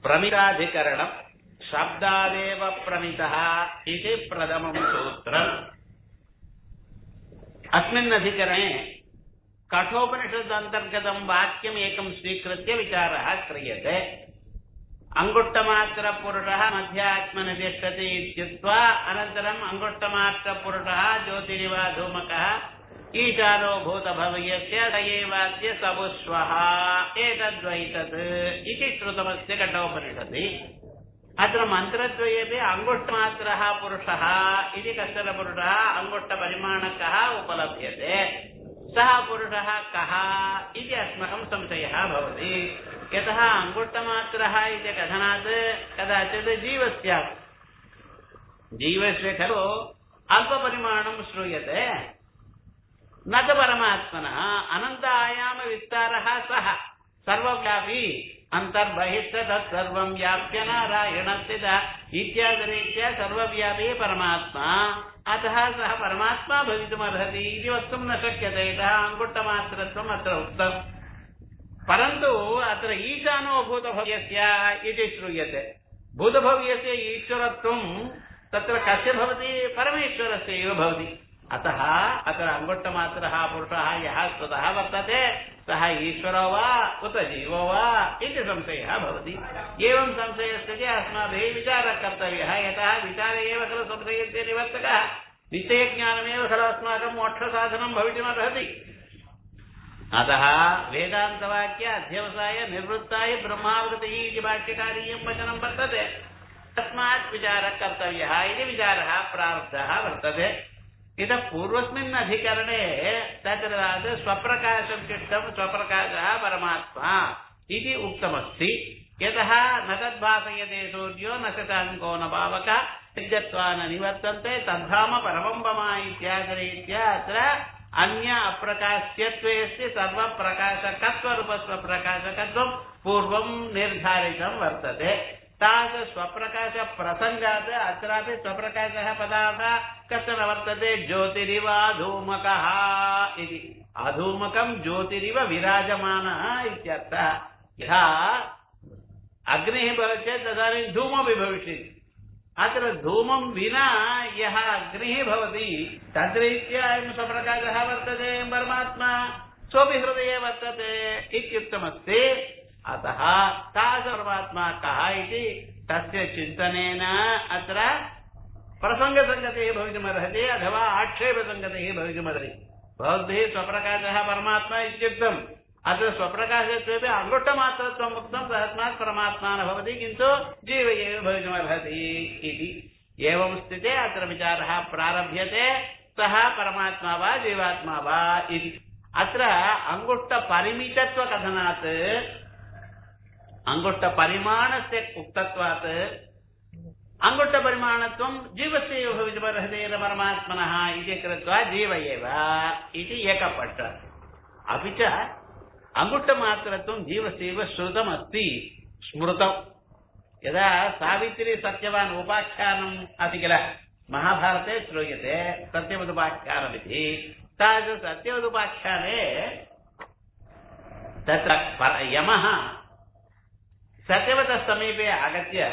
प्रमिताधिकरणम् शब्दादेव प्रमितः इति प्रथमम् सूत्रम् अस्मिन् अधिकरणे कठोपनिषदन्तर्गतम् वाक्यम् एकम् स्वीकृत्य विचारः क्रियते अङ्गुष्टमात्रपुरुषः मध्यात्मनि तिष्ठति इत्युक्त्वा अनन्तरम् अङ्गुष्टमात्रपुरुषः ज्योतिरिव धूमकः ईशानो भूतभव्यस्य स एवास्य सबुष्वः एतद्वैतत् इति श्रुतमस्य कठोपनिषदि अत्र मन्त्रद्वयेपि अङ्गुष्टमात्रः पुरुषः इति कश्चन पुरुषः अङ्गुष्टपरिमाणकः उपलभ्यते सः पुरुषः कः इति अस्माकं संशयः भवति यतः अङ्गुष्टमात्रः इति कथनात् कदाचित् जीवस्य जीवस्य खलु अल्पपरिमाणं श्रूयते न च परमात्मनः अनन्त आयामविस्तारः सः सर्वव्यापी अन्तर्बहिश्च तत्सर्वं व्याप्य नारायणस्थित इत्यादिरीत्या सर्वव्यापी परमात्मा अतः सः परमात्मा भवितुमर्हति इति वक्तुं न शक्यते यतः अङ्गुष्टमात्रत्वम् अत्र उक्तम् परन्तु अत्र ईशानो भूतभव्यस्य इति श्रूयते भूतभव्यस्य ईश्वरत्वं तत्र कस्य भवति परमेश्वरस्य एव भवति अतः अत्र अङ्गुष्टमात्रः पुरुषः यः स्वतः वर्तते सः ईश्वरो वा उत जीवो वा इति संशयः भवति एवं संशयस्य अस्माभिः विचारः कर्तव्यः यतः विचारे एव खलु संशयस्य निवर्तकः निश्चयज्ञानमेव खलु अस्माकं मोक्षसाधनं भवितुमर्हति अतः वेदान्तवाक्य अध्यवसाय निर्वृत्ताय ब्रह्मावृतिः इति भाष्यकारीयं वचनं वर्तते तस्मात् विचारः कर्तव्यः इति विचारः प्रारब्धः वर्तते इतः पूर्वस्मिन् अधिकरणे तत्र स्वप्रकाशं चिष्टं स्वप्रकाशः परमात्मा इति उक्तमस्ति यतः न तद्भासयते सूर्यो न शताङ्को न पावकः सिद्धत्वा न निवर्तन्ते तद्धाम परमं मम इत्यादिरीत्या अत्र अन्य अप्रकाश्यत्वेऽस्ति सर्वप्रकाशकत्वरूपस्वप्रकाशकत्वं पूर्वं निर्धारितं वर्तते तादृश स्वप्रकाशप्रसङ्गात् अत्रापि स्वप्रकाशः पदार्थः कश्चन वर्तते ज्योतिरिव धूमकः इति अधूमकं ज्योतिरिव विराजमानः इत्यर्थः यथा अग्निः भवति चेत् तदानीं धूमपि भविष्यति अत्र धूमं विना यः अग्निः भवति तद्रीत्या अयं स्वप्रकाशः वर्तते परमात्मा सोऽपि हृदये वर्तते इत्युक्तमस्ति अतः तादृश परमात्मा कः इति तस्य चिन्तनेन अत्र प्रसङ्गसङ्गतिः भवितुमर्हति अथवा आक्षेपसङ्गतिः भवितुमर्हति भवद्भिः स्वप्रकाशः परमात्मा इत्युक्तम् अत्र स्वप्रकाशत्वेपि अङ्गुष्टमात्रत्वम् उक्तं तस्मात् परमात्मा न भवति किन्तु जीव एव भवितुमर्हति इति एवं स्थिते अत्र विचारः प्रारभ्यते सः परमात्मा वा जीवात्मा वा इति अत्र अङ्गुष्टपरिमितत्वकथनात् अङ्गुष्टपरिमाणस्य उक्तत्वात् अङ्गुष्टपरिमाणत्वं जीवस्य एव भवितुमर्हति परमात्मनः इति कृत्वा जीव एव इति एकपट्ट अपि च अङ्गुष्टमात्रत्वं जीवस्यैव श्रुतमस्ति स्मृतम् यदा सावित्री सत्यवान् उपाख्यानम् अस्ति किल महाभारते श्रूयते सत्यवदुपाख्यानमिति तादृश सत्यवदुपाख्याने तत्र यमः सत्यवतः समीपे आगत्य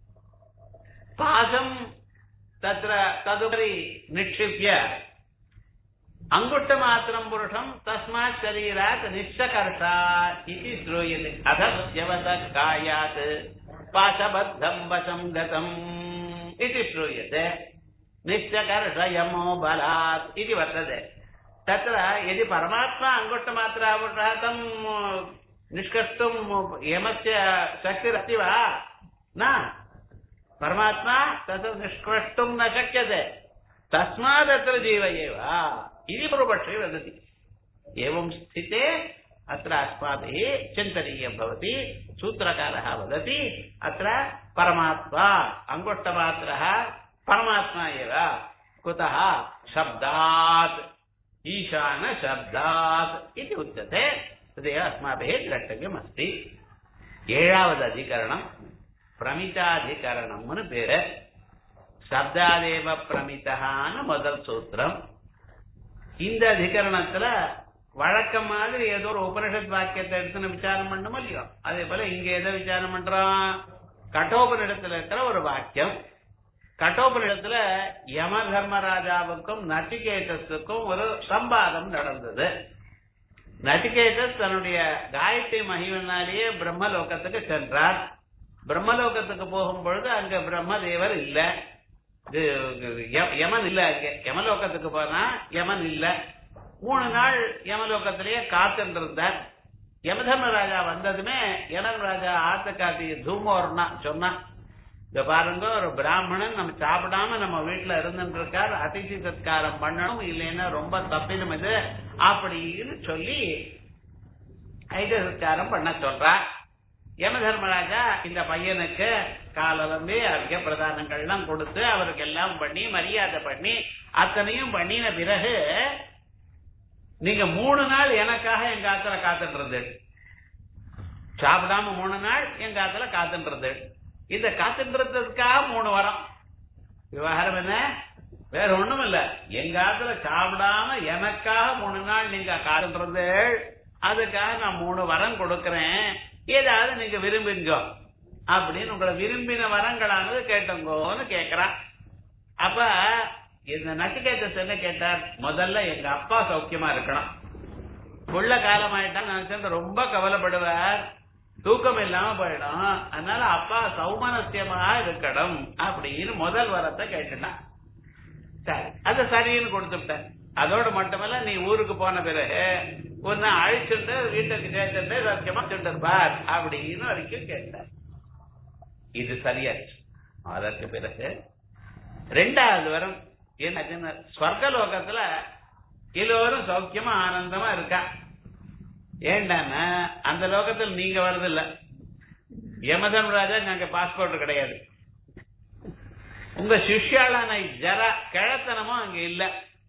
पाशं तत्र तदुपरि निक्षिप्य अङ्गुष्टमात्रं पुरुषं तस्मात् शरीरात् निश्चकर्षा इति श्रूयते अथ सत्यवतः कायात् पाशबद्धं वशं गतम् इति श्रूयते निश्चकर्षयमो बलात् इति वर्तते तत्र यदि परमात्मा अङ्गुष्टमात्रा पुरुषः तं निष्कर्तुं यमस्य शक्तिरस्ति वा न परमात्मा तत् निष्कर्तुं न शक्यते तस्मादत्र जीव एव इति पूर्वपक्षे वदति एवं स्थिते अत्र अस्माभिः चिन्तनीयं भवति सूत्रकारः वदति अत्र परमात्मा अङ्गुष्टमात्रः परमात्मा एव कुतः शब्दात् ईशानशब्दात् इति उच्यते तदेव अस्माभिः द्रष्टव्यमस्ति ஏழாவது அதிகரணம் பிரமிதாதிகரணம்னு பேரு சப்தாதேவ பிரமிதகான்னு முதல் சூத்திரம் இந்த அதிகரணத்துல வழக்கம் மாதிரி ஏதோ ஒரு உபனிஷத் வாக்கியத்தை எடுத்து நம்ம விசாரம் பண்ணணும் இல்லையோ அதே போல இங்க எதை விசாரம் பண்றோம் கட்டோபனிடத்துல இருக்கிற ஒரு வாக்கியம் கட்டோபனிடத்துல யம தர்மராஜாவுக்கும் நச்சிகேதஸுக்கும் ஒரு சம்பாதம் நடந்தது நச்சிகேதஸ் தன்னுடைய காயத்ரி மகிமனாலேயே பிரம்மலோகத்துக்கு சென்றார் பிரம்மலோகத்துக்கு போகும் பொழுது அங்க பிரம்மதேவர் இல்ல இது ய- யமன் இல்ல அங்க யமலோகத்துக்கு போனா யமன் இல்ல மூணு நாள் யமலோகத்திலேயே காத்துட்டு இருந்தார் யமதர்மராஜா வந்ததுமே யமதர்மராஜா ஆத்த காட்டி தூமோர்னா சொன்னா இந்த பாருங்க ஒரு பிராமணன் நம்ம சாப்பிடாம நம்ம வீட்டுல இருந்துட்டு இருக்கார் அதிசி சத்காரம் பண்ணணும் இல்லைன்னா ரொம்ப தப்பிடும் இது அப்படின்னு சொல்லி ஐத சத்காரம் பண்ண சொல்றா யம தர்மராஜா இந்த பையனுக்கு காலலம்பி அர்க்க பிரதானங்கள்லாம் கொடுத்து அவருக்கு எல்லாம் பண்ணி மரியாதை பண்ணி அத்தனையும் பண்ணின பிறகு நீங்க மூணு நாள் எனக்காக எங்க ஆத்துல காத்துட்டு இருந்தேன் சாப்பிடாம மூணு நாள் எங்க ஆத்துல காத்துட்டு இருந்தேன் இந்த காத்துன்றதுக்காக மூணு வாரம் விவகாரம் என்ன வேற ஒண்ணும் இல்ல எங்க ஆத்துல சாப்பிடாம எனக்காக மூணு நாள் நீங்க காத்துன்றது அதுக்காக நான் மூணு வரம் கொடுக்கறேன் ஏதாவது நீங்க விரும்புங்க அப்படின்னு உங்களை விரும்பின வரங்களானது கேட்டுங்கோன்னு கேக்குறான் அப்ப இந்த நச்சிகேத்த என்ன கேட்டார் முதல்ல எங்க அப்பா சௌக்கியமா இருக்கணும் புள்ள காலம் ஆயிட்டா நினைச்சு ரொம்ப கவலைப்படுவார் தூக்கம் இல்லாம போயிடும் அதனால அப்பா சௌமனசியமா இருக்கணும் அப்படின்னு முதல் வரத்தை கேட்டுட்டான் சரி அது சரின்னு கொடுத்துட்டேன் அதோட மட்டுமல்ல நீ ஊருக்கு போன பிறகு உன்னை அழிச்சுட்டு வீட்டுக்கு சேர்த்துட்டு சத்தியமா சொல்லிருப்பார் அப்படின்னு வரைக்கும் கேட்டார் இது சரியாச்சு அதற்கு பிறகு ரெண்டாவது வரம் என்ன ஸ்வர்கலோகத்துல எல்லோரும் சௌக்கியமா ஆனந்தமா இருக்கா ஏண்டான்னா அந்த லோகத்தில் நீங்க வர்றதில்ல யமதன் ராஜா அங்க பாஸ்போர்ட் கிடையாது உங்க சிஷ்யாளான ஜர கிழத்தனமும் அங்க இல்ல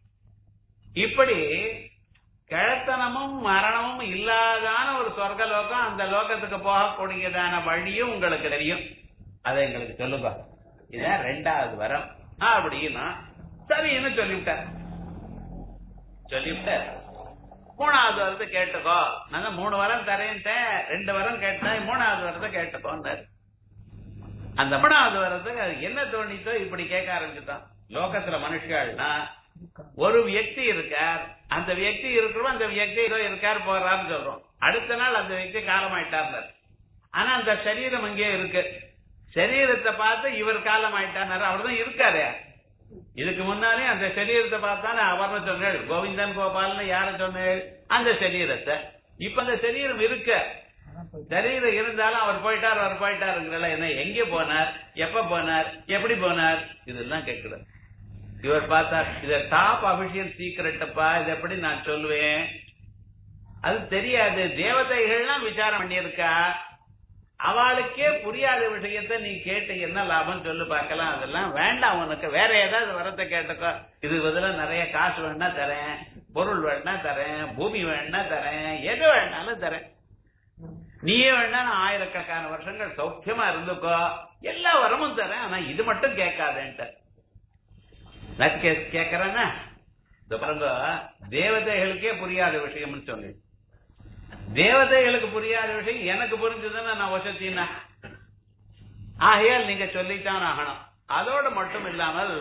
இப்படி கிழத்தனமும் மரணமும் இல்லாதான ஒரு சொர்க்க லோகம் அந்த லோகத்துக்கு போகக்கூடியதான வழியும் உங்களுக்கு தெரியும் அதை எங்களுக்கு சொல்லுங்க இதான் ரெண்டாவது வரம் அப்படின்னா சரின்னு சொல்லிவிட்டார் சொல்லிவிட்டார் மூணாவது வரத்தை கேட்டுக்கோ நான் தான் மூணு வரம் தரேன்ட்டேன் ரெண்டு வரம் கேட்டேன் மூணாவது வரத்தை கேட்டுக்கோன்னாரு அந்த மூணாவது வரத்துக்கு அது என்ன தோணித்தோ இப்படி கேட்க ஆரம்பிச்சுட்டான் லோகத்துல மனுஷர்கள்னா ஒரு வியக்தி இருக்கார் அந்த வியக்தி இருக்கிறோம் அந்த வியக்தி ஏதோ இருக்கார் போறாருன்னு சொல்றோம் அடுத்த நாள் அந்த வியக்தி காலமாயிட்டார் ஆனா அந்த சரீரம் அங்கேயே இருக்கு சரீரத்தை பார்த்து இவர் காலமாயிட்டார் அவர் தான் இருக்காரு இதுக்கு முன்னாலே அந்த சரீரத்தை பார்த்தானே அவர்னு சொன்னேள் கோவிந்தன் கோபால்னு யார சொன்னேள் அந்த சரீரத்தை இப்ப அந்த சரீரம் இருக்க சரீரம் இருந்தாலும் அவர் போயிட்டார் அவர் போயிட்டாருங்கிறல என்ன எங்க போனார் எப்ப போனார் எப்படி போனார் இதெல்லாம் கேட்கல இவர் பார்த்தார் இத டாப் அபிஷியல் சீக்கிரட்டப்பா இது எப்படி நான் சொல்லுவேன் அது தெரியாது தேவதைகள்லாம் விசாரம் பண்ணியிருக்கா அவளுக்கே புரியாத விஷயத்த நீ கேட்டு என்ன லாபம் சொல்லு பார்க்கலாம் அதெல்லாம் வேண்டாம் உனக்கு வேற ஏதாவது வரத்தை கேட்டுக்கோ இது பதிலா நிறைய காசு வேணா தரேன் பொருள் வேணா தரேன் பூமி வேணா தரேன் எது வேணாலும் தரேன் நீயே வேணா நான் ஆயிரக்கணக்கான வருஷங்கள் சௌக்கியமா இருந்துக்கோ எல்லா வரமும் தரேன் ஆனா இது மட்டும் கேட்காதேன்ட்டு நான் கே கேக்குறேன்னா இந்த பாருங்க தேவதைகளுக்கே புரியாத விஷயம்னு சொல்லி தேவதைகளுக்கு புரியாத விஷயம் எனக்கு புரிஞ்சதுன்னா நான் வசத்தினா ஆகையால் நீங்க சொல்லித்தான் ஆகணும் அதோட மட்டும் இல்லாமல்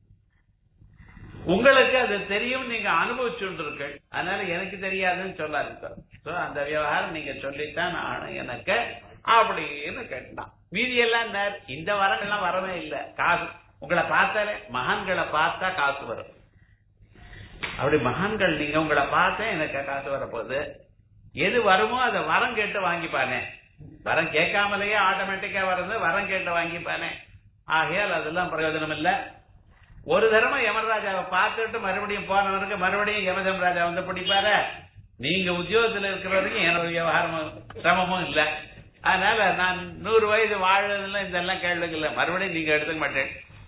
உங்களுக்கு அது தெரியும் நீங்க அனுபவிச்சுருக்கீர்கள் அதனால எனக்கு தெரியாதுன்னு சொல்லாது சார் அந்த விவகாரம் நீங்க சொல்லித்தான் ஆகணும் எனக்கு அப்படின்னு கேட்டான் மீதி எல்லாம் என்ன? இந்த வரம் எல்லாம் வரவே இல்லை காசு உங்களை பார்த்தாலே மகான்களை பார்த்தா காசு வரும் அப்படி மகான்கள் நீங்க உங்களை பார்த்தா எனக்கு காசு வரப்போகுது எது வருமோ அதை வரம் கேட்டு வாங்கிப்பானே வரம் கேட்காமலேயே ஆட்டோமேட்டிக்கா வருது வரம் கேட்டு வாங்கிப்பானே ஆகையால் அதெல்லாம் பிரயோஜனம் இல்ல ஒரு தடவை யமராஜாவை பார்த்துட்டு மறுபடியும் போனவனுக்கு மறுபடியும் யமதமராஜா வந்து பிடிப்பாரு நீங்க உத்தியோகத்துல இருக்கிற வரைக்கும் என்னோட விவகாரமும் சிரமமும் இல்ல அதனால நான் நூறு வயது வாழ்றதுல இதெல்லாம் கேள்விக்கு இல்ல மறுபடியும் நீங்க எடுத்துக்க மாட்டேன்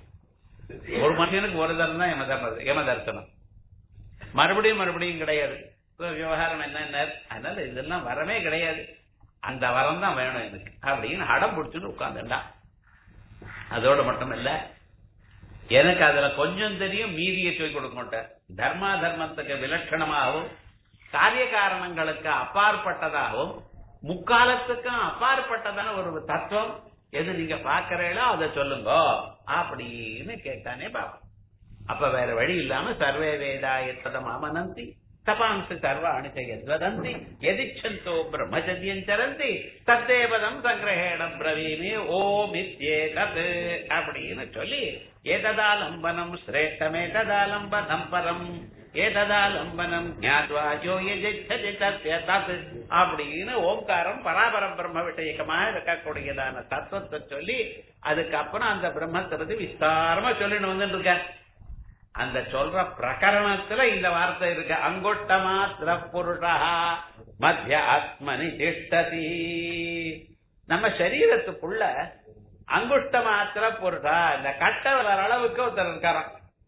ஒரு மனுஷனுக்கு ஒரு தரம் தான் யமதர்ம யமதர்சனம் மறுபடியும் மறுபடியும் கிடையாது இப்ப விவகாரம் என்ன அதனால இதெல்லாம் வரவே கிடையாது அந்த வரம் தான் வேணும் எனக்கு அப்படின்னு அடம் பிடிச்சுட்டு உட்கார்ந்துட்டான் அதோட மட்டும் இல்ல எனக்கு அதுல கொஞ்சம் தெரியும் மீதியை சொல்லிக் கொடுக்க மாட்டேன் தர்மா தர்மத்துக்கு விலட்சணமாகவும் காரிய காரணங்களுக்கு அப்பாற்பட்டதாகவும் முக்காலத்துக்கும் அப்பாற்பட்டதான ஒரு தத்துவம் எது நீங்க பாக்குறீங்களோ அதை சொல்லுங்க அப்படின்னு கேட்டானே பாப்பா அப்ப வேற வழி இல்லாம சர்வே வேதா எத்ததம் அமனந்தி தபாம்சு சர்வாணி எத்வதந்தி எதிச்சந்தோ பிரம்மச்சரியம் சரந்தி தத்தேவதம் சங்கிரகேணம் பிரவீமி ஓம் இத்யேதத் அப்படின்னு சொல்லி ஏததாலம்பனம் சிரேஷ்டமேததாலம்பனம் பரம் ஏததாலம்பனம் ஞாத்வா யோ யஜிச்சதி தஸ்ய தத் அப்படின்னு ஓம்காரம் பராபர பிரம்ம விஷயக்கமாக இருக்கக்கூடியதான தத்துவத்தை சொல்லி அதுக்கப்புறம் அந்த பிரம்மத்தை பத்தி விஸ்தாரமா சொல்லிட்டு வந்துட்டு இருக்கார் அந்த சொல்ற பிரகரணத்துல இந்த வார்த்தை இருக்கு அங்குட்ட மாத்திர புருஷா மத்திய ஆத்மனி திஷ்டதி நம்ம சரீரத்துக்குள்ள அங்குஷ்ட மாத்திர புருஷா இந்த கட்ட வளர அளவுக்கு ஒருத்தர் இருக்காராம்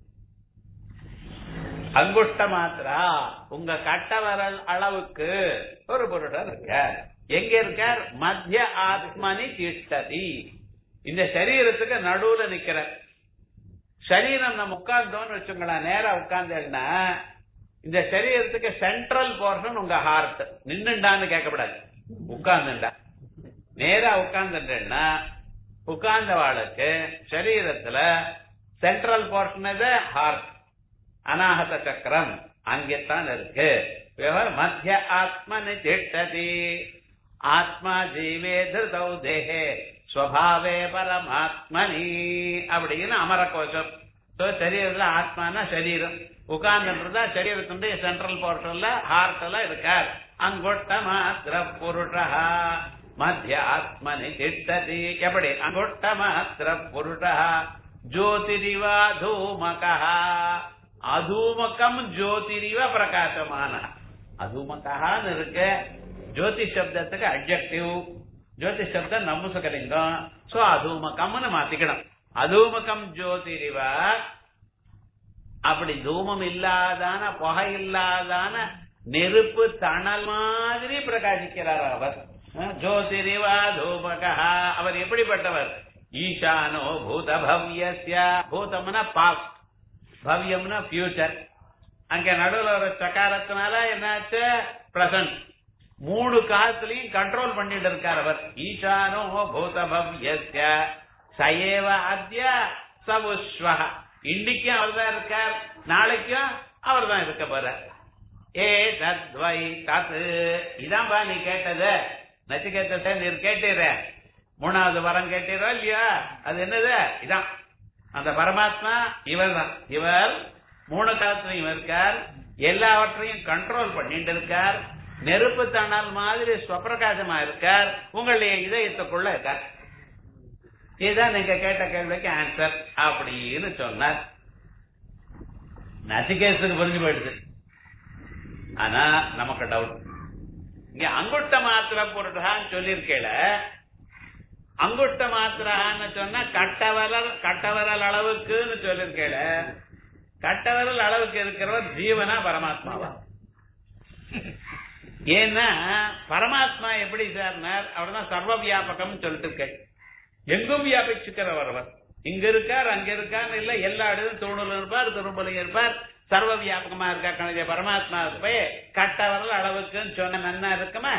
அங்குஷ்ட மாத்திரா உங்க கட்ட வரல் அளவுக்கு ஒரு புருஷர் இருக்கார் எங்க இருக்கார் மத்திய ஆத்மனி திஷ்டதி இந்த சரீரத்துக்கு நடுவுல நிக்கிறார் சரீரம் நம்ம உட்கார்ந்தோம்னு வச்சுங்களேன் நேரா உட்கார்ந்தேன்னா இந்த சரீரத்துக்கு சென்ட்ரல் போர்ஷன் உங்க ஹார்ட் நின்னுண்டான்னு கேட்கக்கூடாது உட்கார்ந்துண்டா நேரா உட்கார்ந்துட்டேன்னா உட்கார்ந்தவாளுக்கு சரீரத்துல சென்ட்ரல் போர்ஷன் இது ஹார்ட் அநாகத சக்கரம் அங்கேத்தான் இருக்கு மத்திய ஆத்மனி திட்டதி ஆத்மா ஜீவே திருதௌ தேகே ஸ்வபாவே பரமாத்மனி அப்படின்னு அமர கோஷம் சரீரத்துல ஆத்மானா சரீரம் உட்கார்ந்துன்றதா சரீரத்துடைய சென்ட்ரல் போர்ஷன்ல ஹார்ட்ல இருக்கார் அங்கொட்ட மாத்திர புருஷா மத்திய ஆத்மனி திட்டதி எப்படி அங்கொட்ட மாத்திர புருஷா ஜோதிரிவா தூமகா அதூமகம் ஜோதிரிவ பிரகாசமான அதூமகான்னு இருக்கு ஜோதி சப்தத்துக்கு அப்ஜெக்டிவ் ஜோதி சப்தம் நம்புசகலிங்கம் சோ அதூமகம்னு மாத்திக்கணும் அதூமகம் ஜோதிரிவ அப்படி தூமம் இல்லாதான புகை இல்லாதான நெருப்பு தணல் மாதிரி பிரகாசிக்கிறார் அவர் ஜோதிரிவா தூமகா அவர் எப்படிப்பட்டவர் ஈசானோ பூத பவ்யஸ்ய பூதம்னா பாஸ்ட் பவ்யம்னா ஃபியூச்சர் அங்க நடுவில் ஒரு சக்காரத்தினால என்னாச்சு பிரசன்ட் மூணு காலத்திலையும் கண்ட்ரோல் பண்ணிட்டு இருக்கார் அவர் ஈசானோ பூத பவ்யஸ்ய சயேவ அத்ய சவுஸ்வஹ இன்னைக்கும் அவர் தான் இருக்கார் நாளைக்கும் அவர் தான் இருக்க போற ஏ தத்வை தத் இதான்பா நீ கேட்டது நச்சிகேத்த நீர் கேட்டீர மூணாவது வரம் கேட்டீரோ இல்லையா அது என்னது இதான் அந்த பரமாத்மா இவர் தான் இவர் மூணு காலத்திலையும் இருக்கார் எல்லாவற்றையும் கண்ட்ரோல் பண்ணிட்டு இருக்கார் நெருப்பு தணல் மாதிரி ஸ்வப்பிரகாசமா இருக்கார் உங்களுடைய இதயத்துக்குள்ள இருக்கார் இதுதான் நீங்க கேட்ட கேள்விக்கு ஆன்சர் அப்படின்னு சொன்னார் நசிகேசுக்கு புரிஞ்சு போயிடுது ஆனா நமக்கு டவுட் இங்க அங்குட்ட மாத்திர பொருட்டான்னு சொல்லியிருக்கேல அங்குட்ட மாத்திரான்னு சொன்னா கட்டவரல் கட்டவரல் அளவுக்குன்னு சொல்லியிருக்கேல கட்டவரல் அளவுக்கு இருக்கிறவர் ஜீவனா பரமாத்மாவா ஏன்னா பரமாத்மா எப்படி சார்னார் அவர் தான் சர்வ வியாபகம் சொல்லிட்டு இருக்க எங்கும் வியாபிச்சுக்கிறவர் அவர் இங்க இருக்கார் அங்க இருக்கார் இல்ல எல்லா இடத்தும் தூணுல இருப்பார் துரும்புலையும் இருப்பார் சர்வ வியாபகமா இருக்கா கணஜ பரமாத்மா போய் கட்டவரல் அளவுக்குன்னு சொன்ன நன்னா இருக்குமா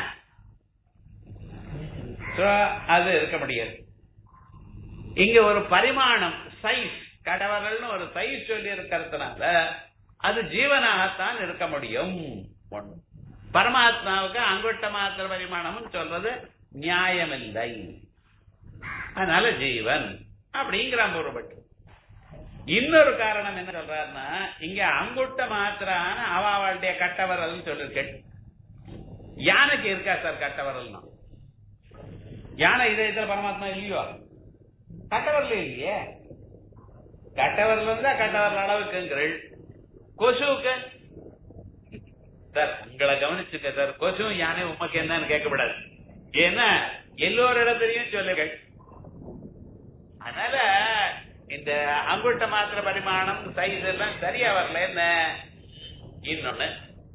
அது இருக்க முடியாது இங்க ஒரு பரிமாணம் சைஸ் கடவரல்னு ஒரு சைஸ் சொல்லி இருக்கிறதுனால அது ஜீவனாகத்தான் இருக்க முடியும் ஒண்ணு பரமாத்மாவுக்கு அங்குட்ட மாத்திர பரிமாணம் சொல்றது நியாயமில்லை அதனால ஜீவன் அப்படிங்கிறான் பொருள்பட்டு இன்னொரு காரணம் என்ன சொல்றாருன்னா இங்க அங்குட்ட மாத்திரான அவாவாளுடைய கட்டவரல் சொல்லிருக்கேன் யானைக்கு இருக்கா சார் கட்டவரல்னா யானை இதயத்துல பரமாத்மா இல்லையோ கட்டவரல இல்லையே கட்டவரல் இருந்தா கட்டவரல் அளவுக்குங்கள் கொசுவுக்கு சார் உங்களை கவனிச்சுக்க சார் கொசு யானை உமக்கு என்னன்னு கேட்கப்படாது ஏன்னா எல்லோரு இடத்துலயும் சொல்லுங்கள் அதனால இந்த அங்குட்ட மாத்திர பரிமாணம் சைஸ் எல்லாம் சரியா வரல என்ன இன்னொன்னு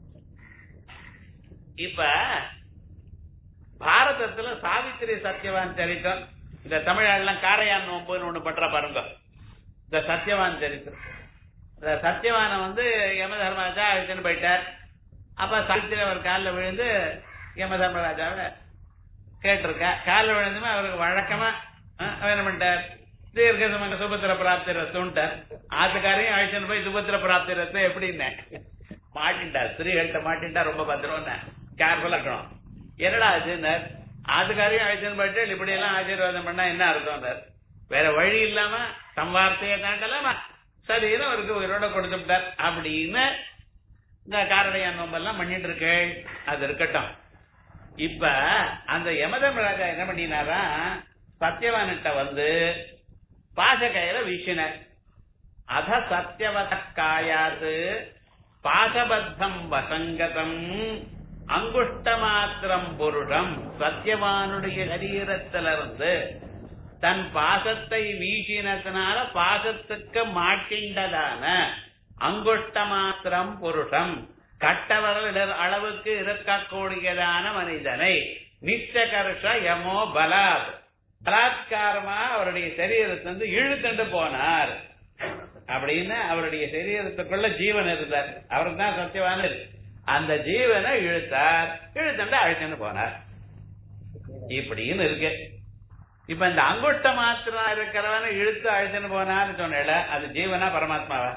இப்ப பாரதத்துல சாவித்திரி சத்யவான் சரித்திரம் இந்த தமிழெல்லாம் காரையான் நோம்புன்னு ஒண்ணு பண்ற பாருங்க இந்த சத்யவான் சரித்திரம் இந்த சத்யவான வந்து யம தர்மராஜா அழைச்சுன்னு போயிட்டார் அப்ப சாவித்திரி அவர் காலில் விழுந்து யம தர்மராஜாவை கேட்டிருக்கா காலில் விழுந்துமே அவருக்கு வழக்கமா அஹ், அவன் என்ன பண்ணிட்டார் தீர்க்கசமங்க சுபத்திர பிராப்தி ரசம்ட்டார் ஆத்துக்காரையும் அழைச்சிட்டு போய் சுபத்திர பிராப்தி ரசம் எப்படின்னு மாட்டின்ட்டார் ஸ்திரீகள்கிட்ட மாட்டின்ட்டா ரொம்ப பத்திரம் கேர்ஃபுல்லா இருக்கணும் என்னடா ஆச்சுன்னார் ஆத்துக்காரையும் அழைச்சிட்டு போயிட்டு இப்படி எல்லாம் ஆசீர்வாதம் பண்ணா என்ன அர்த்தம் வேற வழி இல்லாம தம் வார்த்தையை காண்டலாமா சரின்னு அவருக்கு உயிரோட கொடுத்துட்டார் அப்படின்னு இந்த காரடையா நோம்பெல்லாம் பண்ணிட்டு இருக்கேள் அது இருக்கட்டும் இப்ப அந்த யமதமராஜா என்ன பண்ணினாரா சத்தியவான்கிட்ட வந்து பாசக்கையில வீசினார் அத சத்தியவத காயாது பாசபத்தம் வசங்கதம் அங்குஷ்ட மாத்திரம் புருஷம் சத்தியவானுடைய சரீரத்திலிருந்து தன் பாசத்தை வீசினதுனால பாசத்துக்கு மாட்டிண்டதான அங்குஷ்ட மாத்திரம் புருஷம் கட்டவரல் அளவுக்கு இருக்கக்கூடியதான மனிதனை நிச்சகர்ஷ யமோ பலாத் பலாத்காரமா அவருடைய சரீரத்திலிருந்து இழுத்துண்டு போனார் அப்படின்னு அவருடைய சரீரத்துக்குள்ள ஜீவன் இருந்தார் அவருக்கு தான் சத்தியவான அந்த ஜீவனை இழுத்தார் இழுத்துண்டு அழைச்சுன்னு போனார் இப்படின்னு இருக்கு இப்ப இந்த அங்குஷ்ட மாத்திரம் இருக்கிறவன இழுத்து அழைச்சுன்னு போனான்னு சொன்னேல அது ஜீவனா பரமாத்மாவா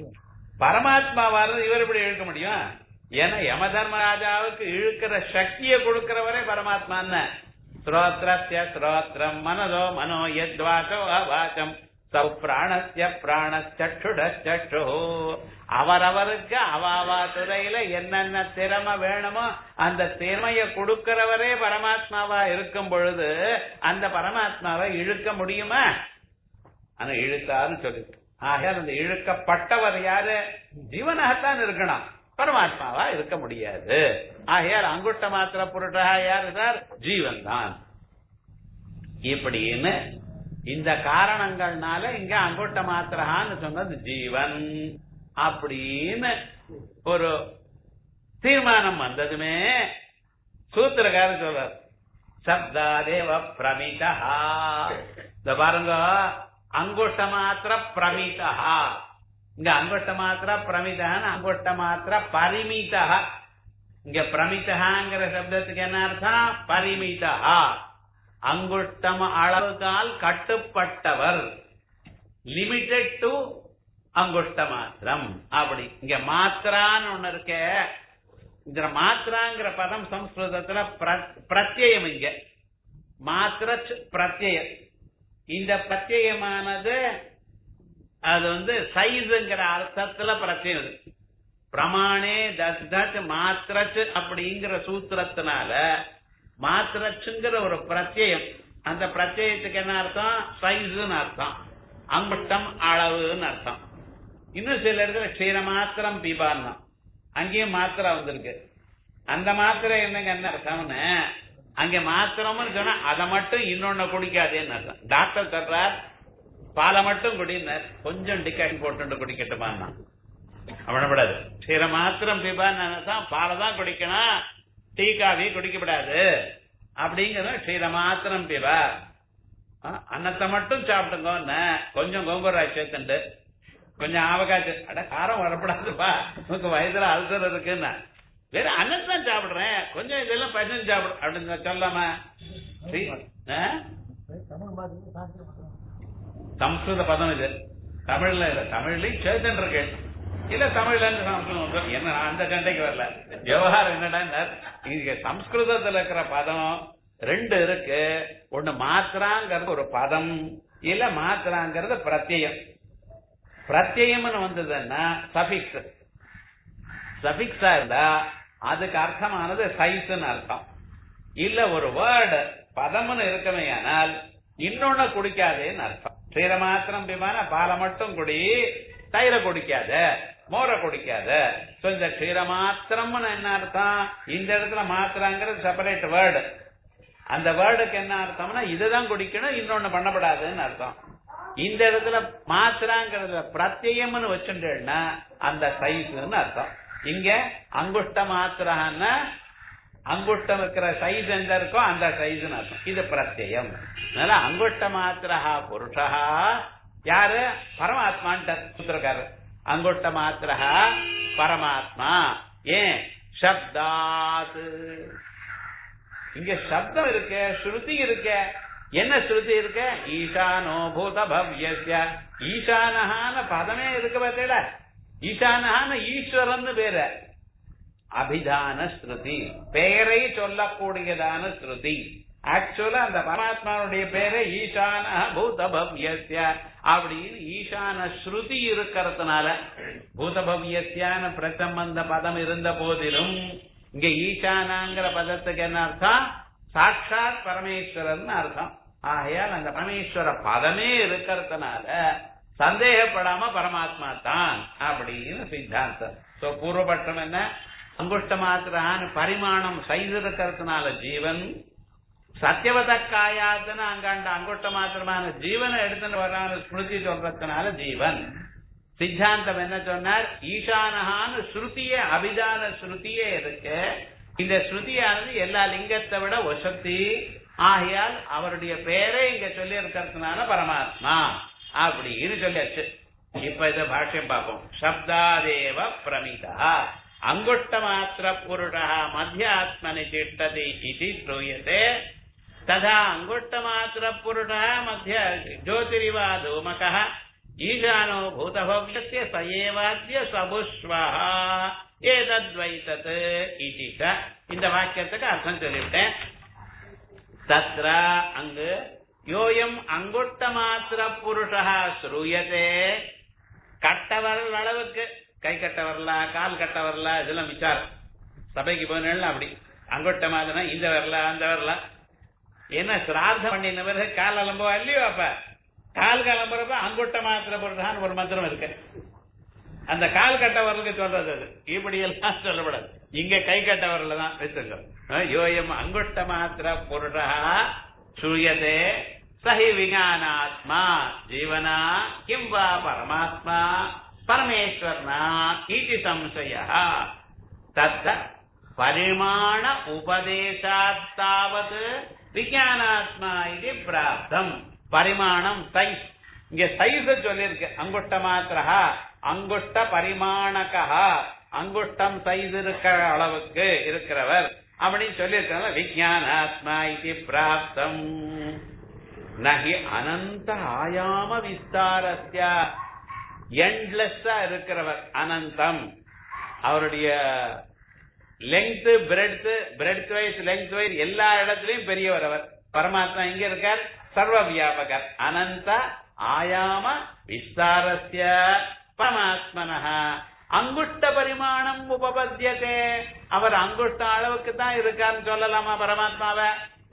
பரமாத்மாவால இவர் இப்படி இழுக்க முடியும் ஏன்னா யம தர்மராஜாவுக்கு இழுக்கிற சக்தியை கொடுக்கிறவரே பரமாத்மான்னு ஸ்ரோத்ரஸ்ய ஸ்ரோத்ரம் மனதோ மனோ யத்வாசோ அவாசம் சௌ பிராணஸ்ய பிராணச்சற்றுடச்சற்று அவரவருக்கு அவாவா துறையில என்னென்ன திறமை வேணுமோ அந்த திறமைய கொடுக்கிறவரே பரமாத்மாவா இருக்கும் பொழுது அந்த பரமாத்மாவை இழுக்க முடியுமா ஆனா இழுத்தாருன்னு சொல்லி ஆகையால் அந்த இழுக்கப்பட்டவர் யாரு ஜீவனாகத்தான் இருக்கணும் பரமாத்மாவா இருக்க முடியாது ஆகையால் அங்குட்ட மாத்திர புருஷா யாரு சார் ஜீவன் தான் இப்படின்னு இந்த காரணங்கள்னால இங்க அங்குட்ட மாத்திரஹான்னு சொன்னது ஜீவன் அப்படின்னு ஒரு தீர்மானம் வந்ததுமே சூத்திரக்காரர் சொல்றார் சப்தாதேவ பிரமிதா இந்த பாருங்க அங்குஷ்ட மாத்திர பிரமிதா இங்க அங்குஷ்ட மாத்திர பிரமிதான் அங்குஷ்ட மாத்திர பரிமிதா இங்க பிரமிதகாங்கிற சப்தத்துக்கு என்ன அர்த்தம் பரிமிதா அங்குஷ்டம் அளவுக்கால் கட்டுப்பட்டவர் லிமிட்டெட் டு அங்குஷ்ட மாத்திரம் அப்படி இங்க மாத்திரான்னு ஒண்ணு இருக்க இந்த மாத்திராங்கிற பதம் சம்ஸ்கிருதத்துல பிர- பிரத்யயம் இங்க மாத்திர பிரத்யயம் இந்த பிரத்யயமானது அது வந்து சைஸுங்கிற அர்த்தத்துல பிரத்யம் இது. பிரமாணே தத் தத் மாத்திரச்சு அப்படிங்கிற சூத்திரத்தினால மாத்திரச்சுங்கிற ஒரு பிரத்யயம் அந்த பிரத்யயத்துக்கு என்ன அர்த்தம் சைஸ்ன்னு அர்த்தம் அங்குட்டம் அளவுன்னு அர்த்தம் இன்னும் சில இடத்துல க்ஷீர மாத்திரம் பீபான்னா அங்கேயும் மாத்திரை வந்திருக்கு அந்த மாத்திரை என்னங்க என்ன அர்த்தம்னு அங்க மாத்திரம்னு சொன்னா அதை மட்டும் இன்னொன்னு குடிக்காதேன்னு அர்த்தம் டாக்டர் சொல்றார் பாலை மட்டும் குடினார் கொஞ்சம் டிகாஷன் போட்டு குடிக்கட்டுமான்னா அவனப்படாது க்ஷீர மாத்திரம் பீபான்னு அர்த்தம் பாலை தான் குடிக்கணும் டீ காஃபி குடிக்கப்படாது அப்படிங்கிறது க்ஷீர மாத்திரம் பீபா ஆ, அன்னத்தை மட்டும் சாப்பிட்டுங்க கொஞ்சம் கோங்குராய் சேர்த்துண்டு கொஞ்சம் ஆவகாச்சு அட காரம் வரப்படாதுப்பா உனக்கு வயதுல அல்சர் இருக்குன்னா வெறும் அன்னம் தான் சாப்பிடுறேன் கொஞ்சம் இதெல்லாம் பசங்க சாப்பிடு அப்படின்னு சொல்லாமா சீ, ஆ? சம்ஸ்கிருத பதம் இது தமிழ்ல இல்ல தமிழ்லயும் சேத்தன் இருக்கு இல்ல தமிழ்ல இருந்து சம்ஸ்கிருதம் வந்து என்ன நான் அந்த சண்டைக்கு வரல விவகாரம் என்னடா இங்க சம்ஸ்கிருதத்துல இருக்கிற பதம் ரெண்டு இருக்கு ஒண்ணு மாத்திராங்கிறது ஒரு பதம் இல்ல மாத்திராங்கிறது பிரத்யயம் பிரத்யயம்னு வந்ததுன்னா சபிக்ஸ் சபிக்ஸா இருந்தா அதுக்கு அர்த்தமானது சைஸ்ன்னு அர்த்தம் இல்ல ஒரு வேர்டு பதம்னு இருக்கமே ஆனால் இன்னொன்னு குடிக்காதேன்னு அர்த்தம் சீர மாத்திரம் விமான பாலை மட்டும் குடி தயிர குடிக்காத மோரை குடிக்காத So, இந்த க்ஷீர மாத்திரம்னு என்ன அர்த்தம் இந்த இடத்துல மாத்திரங்கிறது செப்பரேட் வேர்டு அந்த வேர்டுக்கு என்ன அர்த்தம்னா இதுதான் குடிக்கணும் இன்னொன்னு பண்ணப்படாதுன்னு அர்த்தம் இந்த இடத்துல மாத்திராங்கிறத பிரத்யம்னு வச்சுட்டேன்னா அந்த சைஸ்ன்னு அர்த்தம் இங்க அங்குஷ்ட மாத்திரான்னா அங்குஷ்டம் இருக்கிற சைஸ் எந்த இருக்கோ அந்த சைஸ்னு அர்த்தம் இது பிரத்யம் அதனால அங்குஷ்ட மாத்திரா புருஷா யாரு பரமாத்மான்ட்டு சூத்திரக்காரர் அங்குஷ்ட மாத்திரா பரமாத்மா ஏன் சப்தாத் இங்க சப்தம் இருக்க ஸ்ருதி இருக்க என்ன ஸ்ருதி இருக்க ஈசானோ பூத பவ்யஸ்ய ஈசானஹான பதமே இருக்கு பார்த்தீங்களா ஈசானஹான ஈஸ்வரன் பேரு அபிதான ஸ்ருதி பெயரை சொல்லக்கூடியதான ஸ்ருதி ஆக்சுவலா அந்த பரமாத்மாவுடைய பேரு ஈசான பூத பவ்யஸ்ய அப்படின்னு ஈசான ஸ்ருதி இருக்கிறதுனால பூத பவ்யஸ்யான பிரசம்பந்த பதம் இருந்த போதிலும் இங்க ஈசானாங்கிற பதத்துக்கு என்ன அர்த்தம் சாட்சாத் பரமேஸ்வரன் அர்த்தம் ஆகையால் அந்த பரமேஸ்வர பதமே இருக்கிறதுனால சந்தேகப்படாம பரமாத்மா தான் அப்படின்னு சித்தாந்தம் சோ பூர்வபட்சம் என்ன அங்குஷ்ட மாத்திரான பரிமாணம் சைஸ் இருக்கிறதுனால ஜீவன் சத்தியவத காயாத்துன்னு அங்காண்ட அங்குஷ்ட மாத்திரமான ஜீவனை எடுத்துட்டு வர்றான்னு ஸ்மிருதி சொல்றதுனால ஜீவன் சித்தாந்தம் என்ன சொன்னார் ஈசானஹான்னு ஸ்ருதியே அபிதான ஸ்ருதியே இருக்கு இந்த ஸ்ருதியானது எல்லா லிங்கத்தை விட வசதி ஆகையால் அவருடைய பேரை இங்க சொல்லி இருக்கிறதுனால பரமாத்மா அப்படின்னு சொல்லியாச்சு இப்ப இத பாஷ்யம் பார்ப்போம் சப்தாதேவ பிரமிதா அங்குஷ்ட மாத்திர புருஷா மத்தியாத்மனி திட்டதி இது ஸ்ரூயते तथा अङ्गुष्टमात्रपुरुषः मध्य ज्योतिरिवा धूमकः ईशानो भूतभव्यस्य स एवाद्य सभुष्वः ஏதத்வைத்தத் இதி ச இந்த வாக்கியத்துக்கு அர்த்தம் சொல்லிவிட்டேன் தத்ர அங்கு யோயம் அங்குட்ட மாத்திர புருஷா ஸ்ரூயதே கட்ட வரல் அளவுக்கு கை கட்ட வரல கால் கட்ட வரல இதெல்லாம் விசாரம் சபைக்கு போனா அப்படி அங்குட்ட மாதிரினா இந்த வரல அந்த வரல என்ன சிரார்த்தம் பண்ணின பிறகு கால் அலம்புவா இல்லையோ அப்ப கால் கிளம்புறப்ப அங்குட்ட மாத்திர புருஷான்னு ஒரு மந்திரம் இருக்கு அந்த கால் கட்ட வரலுக்கு சொல்றது அது இப்படி எல்லாம் சொல்லப்படாது இங்க கை கட்ட வரல தான் வச்சுங்க யோயம் அங்குட்ட மாத்திர புருஷா சூயதே சஹி விஞானாத்மா ஜீவனா கிம் வா பரமாத்மா பரமேஸ்வரனா இது சம்சய தத்த பரிமாண உபதேசாத்தாவது விஞ்ஞானாத்மா இது பிராப்தம் பரிமாணம் சைஸ் இங்க சைஸ் சொல்லியிருக்கு அங்குஷ்ட மாத்திரா அங்குஷ்ட பரிமாணகா அங்குஷ்டம் சைஸ் இருக்கிற அளவுக்கு இருக்கிறவர் அப்படின்னு சொல்லியிருக்காங்க விஜயானாத்மா இது பிராப்தம் நகி அனந்த ஆயாம விஸ்தாரஸ்ய எண்ட்லெஸ்ஸா இருக்கிறவர் அனந்தம் அவருடைய length breadth breadth wise length wise எல்லா இடத்துலயும் பெரியவர் அவர் பரமாத்மா இங்க இருக்கார் சர்வ வியாபகர் அனந்த ஆயாம விஸ்தாரஸ்ய பரமாத்மன அங்குஷ்ட பரிமாணம் உபபத்தியதே அவர் அங்குஷ்ட அளவுக்கு தான் இருக்காருன்னு சொல்லலாமா பரமாத்மாவை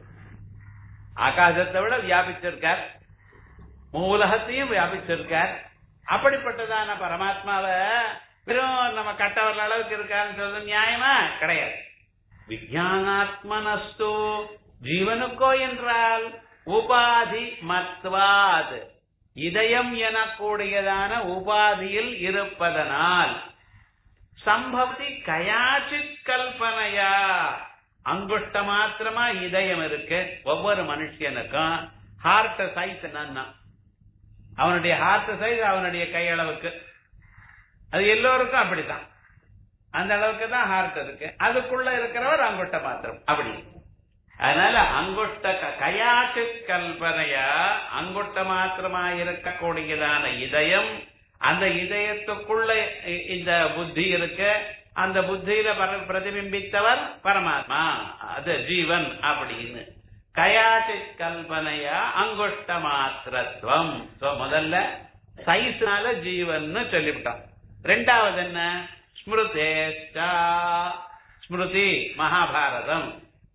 ஆகாசத்தை விட வியாபிச்சிருக்கார் மூலகத்தையும் வியாபிச்சிருக்கார் அப்படிப்பட்டதான பரமாத்மாவை வெறும் நம்ம கட்டவர்கள் அளவுக்கு இருக்காருன்னு சொல்றது நியாயமா கிடையாது விஜயானாத்மனஸ்து ஜீவனுக்கோ என்றால் உபாதி மத்வாத் இதயம் எனக்கூடியதான உபாதியில் இருப்பதனால் சம்பவதி கயாச்சித் கல்பனையா அங்குஷ்ட மாத்திரமா இதயம் இருக்கு ஒவ்வொரு மனுஷனுக்கும் ஹார்ட் சைஸ் என்னன்னா அவனுடைய ஹார்ட் சைஸ் அவனுடைய கையளவுக்கு அது எல்லோருக்கும் அப்படித்தான் அந்த அளவுக்கு தான் ஹார்ட் இருக்கு அதுக்குள்ள இருக்கிறவர் அங்குஷ்ட மாத்திரம் அப்படி அதனால அங்குஷ்ட கயாச்சு கல்பனையா அங்குஷ்ட மாத்திரமா இருக்கக்கூடியதான இதயம் அந்த இதயத்துக்குள்ள இந்த புத்தி இருக்கு அந்த புத்தியில பிரதிபிம்பித்தவர் பரமாத்மா அது ஜீவன் அப்படின்னு கயாச்சு கல்பனையா அங்குஷ்ட மாத்திரத்துவம் முதல்ல சைஸ்னால ஜீவன் சொல்லிவிட்டோம் ரெண்டாவது என்ன ஸ்மிருதேஷ்டா ஸ்மிருதி மகாபாரதம்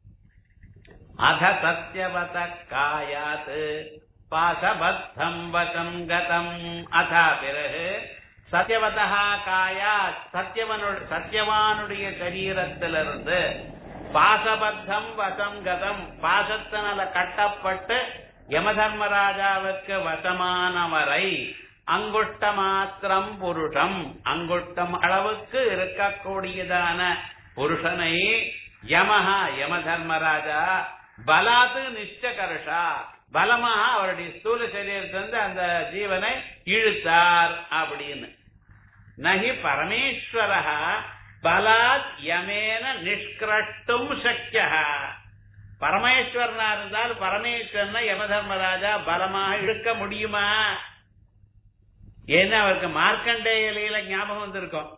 அத சத்தியவத காயாத் பாசபத்தம் வசம் கதம் அதா பிறகு சத்தியவதா காயாத் சத்தியவனு சத்தியவானுடைய சரீரத்திலிருந்து பாசபத்தம் வசம் கதம் பாசத்தினால கட்டப்பட்டு யமதர்மராஜாவுக்கு வசமானவரை அங்குஷ்ட மாத்திரம் புருஷம் அங்குஷ்டம் அளவுக்கு இருக்கக்கூடியதான புருஷனை யமஹா யம தர்மராஜா பலாத்து நிச்சகர்ஷா பலமாக அவருடைய ஸ்தூல சரீரத்திலிருந்து அந்த ஜீவனை இழுத்தார் அப்படின்னு நகி பரமேஸ்வர பலாத் யமேன நிஷ்கிரட்டும் சக்கிய பரமேஸ்வரனா இருந்தால் பரமேஸ்வரனை யமதர்மராஜா பலமாக இழுக்க முடியுமா ஏன்னா அவருக்கு மார்க்கண்டேயில ஞாபகம் வந்திருக்கும்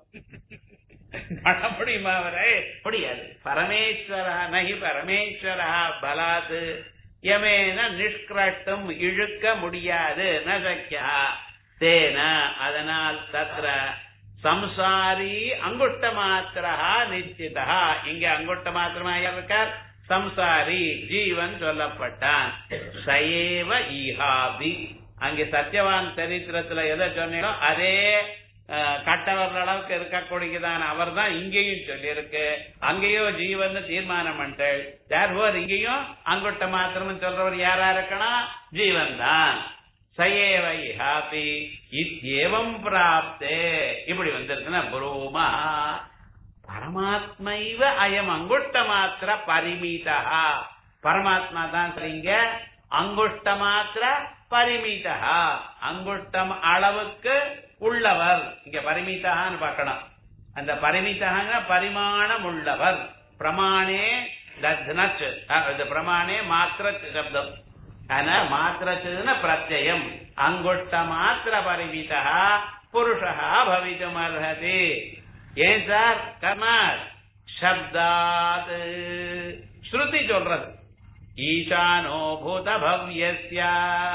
பண்ண முடியுமா அவரை முடியாது பரமேஸ்வரா நகி பரமேஸ்வரா பலாது யமேன நிஷ்கிரட்டும் இழுக்க முடியாது நசக்கியா தேன அதனால் தத்ர சம்சாரி அங்குஷ்ட மாத்திரா நிச்சிதா இங்க அங்குஷ்ட மாத்திரமா இருக்கார் சம்சாரி ஜீவன் சொல்லப்பட்டான் சயேவ ஈஹாபி அங்கே சத்யவான் சரித்திரத்துல எதை சொன்னீங்களோ அதே கட்டவர் அளவுக்கு இருக்கக்கூடியதான அவர் தான் இங்கேயும் சொல்லியிருக்கு அங்கேயோ ஜீவன் தீர்மானம் பண்ணிட்டேன் தேர்வோர் இங்கேயும் அங்குட்ட மாத்திரம் சொல்றவர் யாரா இருக்கணும் ஜீவன் தான் சயேவை ஹாப்பி இத்தியேவம் பிராப்தே இப்படி வந்திருக்குன்னா புரோமா பரமாத்மைவ அயம் அங்குஷ்ட மாத்திர பரிமிதா பரமாத்மா தான் சரிங்க அங்குஷ்ட மாத்திர பரிமிதா அங்குஷ்டம் அளவுக்கு உள்ளவர் இங்க பரிமிதான்னு பார்க்கணும் அந்த பரிமிதாங்க பரிமாணம் உள்ளவர் பிரமாணே தத்னச் இது பிரமாணே மாத்திரச் சப்தம் ஆனா மாத்திரச்சுன்னு பிரத்யம் அங்குஷ்ட மாத்திர பரிமிதா புருஷா பவிதும் அர்ஹதி ஏன் சார் கர்மார் சப்தாத் ஸ்ருதி சொல்றது ஈசானோ பூத பவ்யஸ்ய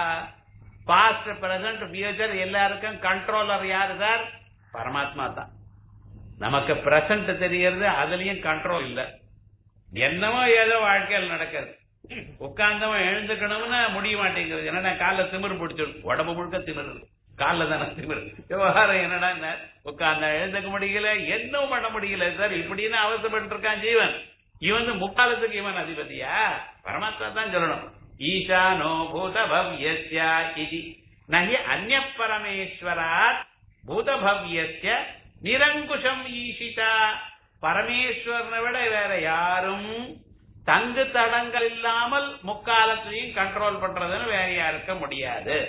பாஸ்ட் பிரசன்ட் ஃபியூச்சர் எல்லாருக்கும் கண்ட்ரோலர் யாரு சார் பரமாத்மா தான் நமக்கு பிரசன்ட் தெரியறது அதுலயும் கண்ட்ரோல் இல்ல என்னமோ ஏதோ வாழ்க்கையில் நடக்கிறது உட்கார்ந்தவன் எழுந்துக்கணும்னு முடிய மாட்டேங்கிறது என்னடா கால திமிர் பிடிச்சிடும் உடம்பு முழுக்க திமிர் காலில் தானே திமிர் விவகாரம் என்னடா உட்கார்ந்தா எழுந்துக்க முடியல என்னவும் பண்ண முடியல சார் இப்படின்னு அவசரப்பட்டு இருக்கான் ஜீவன் இவன் முக்காலத்துக்கு இவன் அதிபதியா பரமாத்மா தான் சொல்லணும் ஈசானோ பூத பவ்யஸ்யா இது நகி அந்நிய பரமேஸ்வராத் பூத பவ்யஸ்ய நிரங்குஷம் ஈஷிதா பரமேஸ்வரனை விட வேற யாரும் தங்கு தடங்கள் இல்லாமல் முக்காலத்திலையும் கண்ட்ரோல் பண்றதுன்னு வேற யாருக்க முடியாது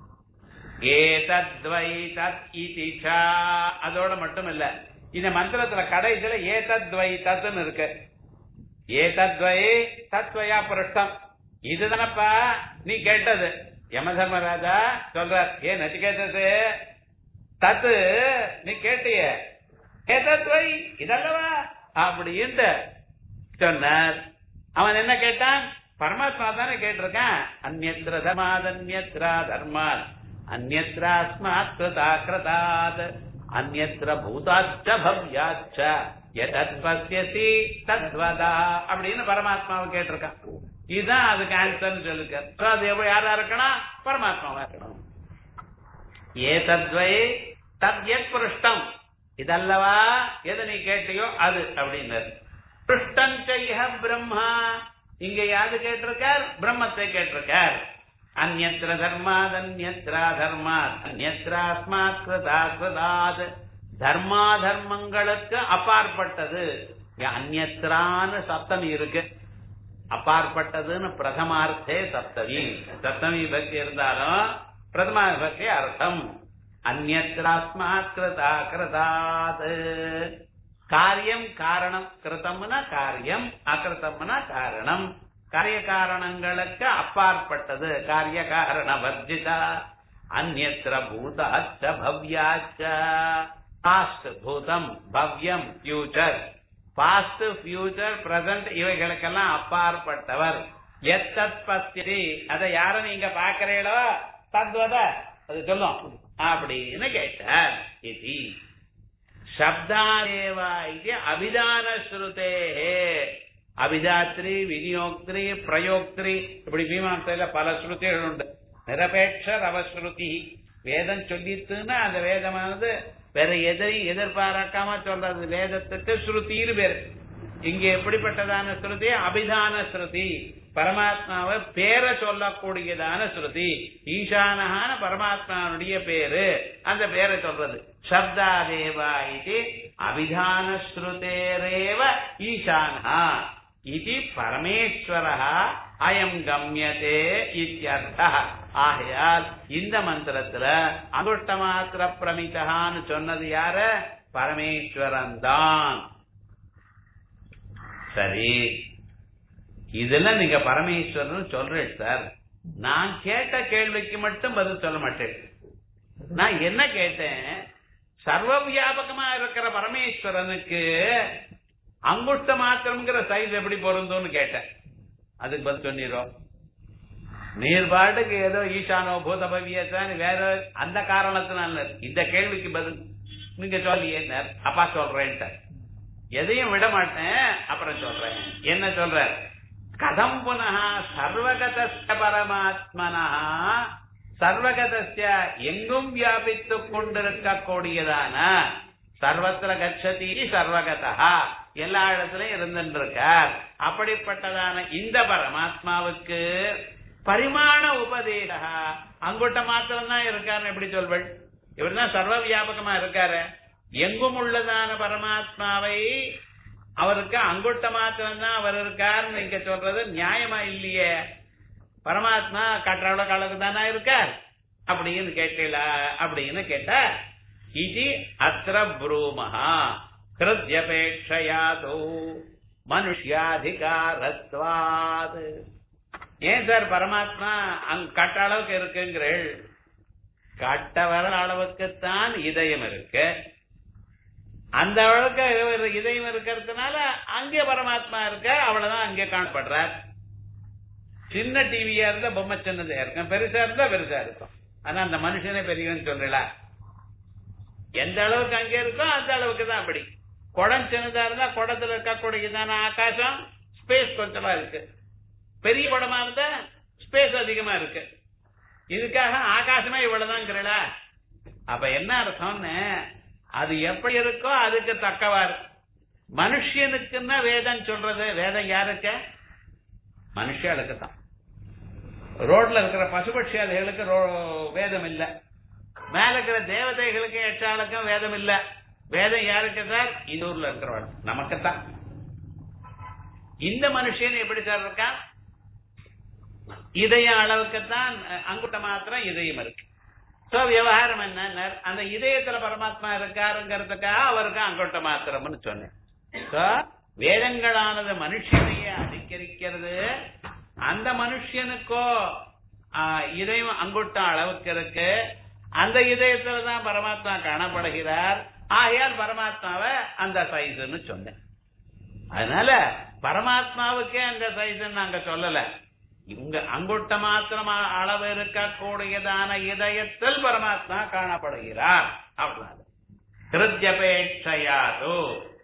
ஏதத்வை தத் இதிஷா அதோட மட்டும் இல்ல இந்த மந்திரத்துல கடைசியில ஏதத்வை தத்துன்னு இருக்கு ஏதத்வை தத்வயா புருஷ்டம் இதுதானப்பா நீ கேட்டது யமதர்மராஜா சொல்ற ஏ நச்சிகேதது தத்து நீ கேட்டிய ஏதத்வை இதல்லவா அப்படின்ட்டு சொன்னார் அவன் என்ன கேட்டான் பரமாத்மா தானே கேட்டிருக்கான் அந்நத்திர தர்மாத் அந்நத்ரா தர்மாத் அந்நத்ராஸ்மாத் கிருதா கிருதாத் அந்நத்திர பூதாச்ச பவ்யாச்ச எதத் பசியசி தத்வதா அப்படின்னு பரமாத்மாவை கேட்டிருக்கான் இதுதான் அதுக்கு ஆன்சர்னு சொல்லிருக்காரு அது எவ்வளவு யாரா இருக்கணும் பரமாத்மாவா இருக்கணும் ஏ தத்வை தத்யத் புருஷ்டம் இதல்லவா எது நீ கேட்டியோ அது அப்படின்னாரு புருஷ்டம் செய்ய பிரம்மா இங்க யாரு கேட்டிருக்கார் பிரம்மத்தை கேட்டிருக்கார் அந்நத்திர தர்மாத் அந்நத்ரா தர்மாத் அந்நத்ராஸ்மாத் கிருதா கிருதாத் தர்மா தர்மங்களுக்கு அப்பாற்பட்டது அந்நத்ரான்னு சப்தம் இருக்கு அப்பாற்பட்டதுன்னு பிரதமார்த்தே சப்தமி சப்தமி பக்தி இருந்தாலும் பிரதமா பக்தி அர்த்தம் அந்நத்ராஸ்மாத் கிருதா கிருதாத் காரியம் காரணம் கிருத்தம்னா காரியம் அகிருத்தம்னா காரணம் காரிய காரணங்களுக்கு அப்பாற்பட்டது காரிய காரண வர்ஜிதா அந்நத்திர பூதாச்ச பவ்யாச்ச பாஸ்ட் பூதம் பவ்யம் ஃபியூச்சர் பாஸ்ட் ஃபியூச்சர் பிரசன்ட் இவைகளுக்கெல்லாம் அப்பாற்பட்டவர் எத்தத் பஸ்தி அதை யார நீங்க பாக்குறீங்களோ தத்வத அது சொல்லும் அப்படின்னு கேட்டார் இது சப்தாதேவா இது அபிதான ஸ்ருதே அபிதாத்ரி விநியோக்திரி பிரயோக்திரி இப்படி மீமாசையில பல ஸ்ருதிகள் உண்டு நிரபேட்ச ரவஸ்ருதி வேதம் சொல்லித்துன்னா அந்த வேதமானது வேற எதையும் எதிர்பார்க்காம சொல்றது வேதத்துக்கு ஸ்ருதின்னு பேரு இங்க எப்படிப்பட்டதான ஸ்ருதி அபிதான ஸ்ருதி பரமாத்மாவை பேரை சொல்லக்கூடியதான ஸ்ருதி ஈசானஹான பரமாத்மாவுடைய பேரு அந்த பேரை சொல்றது சப்தாதேவா இது அபிதான ஸ்ருதேரேவ ஈசானஹா இது பரமேஸ்வரः அயம் கம்யதே இத்தியர்த்த ஆகையால் இந்த மந்திரத்துல அங்குஷ்ட மாத்திர பிரமிதகான்னு சொன்னது யாரு பரமேஸ்வரன் தான் சரி இதெல்லாம் நீங்க பரமேஸ்வரன் சொல்றேன் சார் நான் கேட்ட கேள்விக்கு மட்டும் பதில் சொல்ல மாட்டேன் நான் என்ன கேட்டேன் சர்வ வியாபகமா இருக்கிற பரமேஸ்வரனுக்கு அங்குஷ்ட மாத்திரம்ங்கிற சைஸ் எப்படி பொருந்தும்னு கேட்டேன் அதுக்கு பதில் சொன்னீரோ நீர் பாட்டுக்கு ஏதோ ஈசானோ பூத பவியசான்னு வேற அந்த காரணத்தினால இந்த கேள்விக்கு பதில் நீங்க சொல்லியே அப்பா சொல்றேன்ட்ட எதையும் விட மாட்டேன் அப்புறம் சொல்றேன் என்ன சொல்ற கதம் புனः சர்வகதஸ்ய பரமாத்மனா சர்வகதஸ்ய எங்கும் வியாபித்துக் கொண்டிருக்கக்கூடியதான சர்வத்திர கச்சதி சர்வகதா எல்லா இடத்துலயும் இருந்துருக்கார் அப்படிப்பட்டதான இந்த பரமாத்மாவுக்கு பரிமாண உபதேச அங்குட்ட மாத்திரம் தான் இருக்காருன்னு எப்படி சொல்வள் இவர் தான் சர்வ வியாபகமா இருக்காரு எங்கும் உள்ளதான பரமாத்மாவை அவருக்கு அங்குட்ட மாத்திரம் தான் அவர் இருக்காருன்னு நீங்க சொல்றது நியாயமா இல்லையே பரமாத்மா கற்றவள காலக்கு தானே இருக்கார் அப்படின்னு கேட்டீங்களா அப்படின்னு கேட்ட இது அத்திர ப்ரூமஹா ஹிருத்யபேட்சயாது மனுஷ்யாதிகாரத்வாது ஏன் சார் பரமாத்மா அங்க கட்ட அளவுக்கு இருக்குங்கிறீள் கட்ட வர அளவுக்குத்தான் இதயம் இருக்கு அந்த அளவுக்கு இவர் இதயம் இருக்கிறதுனால அங்கே பரமாத்மா இருக்க அவ்வளவுதான் அங்கே காணப்படுறார் சின்ன டிவியா இருந்தா பொம்மை சின்னதா இருக்கும் பெருசா இருந்தா பெருசா இருக்கும் ஆனா அந்த மனுஷனே பெரியவன் சொல்லல எந்த அளவுக்கு அங்கே இருக்கோ அந்த அளவுக்கு தான் அப்படி குடம் சின்னதா இருந்தா குடத்துல இருக்கக்கூடியதான ஆகாசம் ஸ்பேஸ் கொஞ்சமா இருக்கு பெரிய குடமா இருந்தா ஸ்பேஸ் அதிகமா இருக்கு இதுக்காக ஆகாசமே இவ்வளவுதாங்கிறல அப்ப என்ன அர்த்தம்னு அது எப்படி இருக்கோ அதுக்கு தக்கவாறு மனுஷனுக்குன்னா வேதம் சொல்றது வேதம் யாருக்கு மனுஷாளுக்கு தான் ரோட்ல இருக்கிற பசுபட்சியாளுகளுக்கு வேதம் இல்ல மேல இருக்கிற தேவதைகளுக்கு எட்டாளுக்கும் வேதம் இல்ல வேதம் யாருக்கு சார் இன்னூர்ல இருக்கிறவள் நமக்குத்தான் இந்த மனுஷன் எப்படி சார் இருக்கான் இதய அளவுக்குத்தான் அங்குட்ட மாத்திரம் இதயம் இருக்கு சோ விவகாரம் என்ன அந்த இதயத்துல பரமாத்மா இருக்காருங்கிறதுக்காக அவருக்கு அங்குட்ட மாத்திரம்னு சொன்னேன் வேதங்களானது மனுஷனையே அதிகரிக்கிறது அந்த மனுஷனுக்கோ இதயம் அங்குட்ட அளவுக்கு இருக்கு அந்த இதயத்துல தான் பரமாத்மா காணப்படுகிறார் ஆகையால் பரமாத்மாவை அந்த சைஸ்ன்னு சொன்னேன் அதனால பரமாத்மாவுக்கே அந்த சைஸ் நாங்க சொல்லல இங்க அங்குட்ட மாத்திரம் அளவு இருக்கக்கூடியதான இதயத்தில் பரமாத்மா காணப்படுகிறார் அவ்வளவு ஹிருத்யபேட்சையாது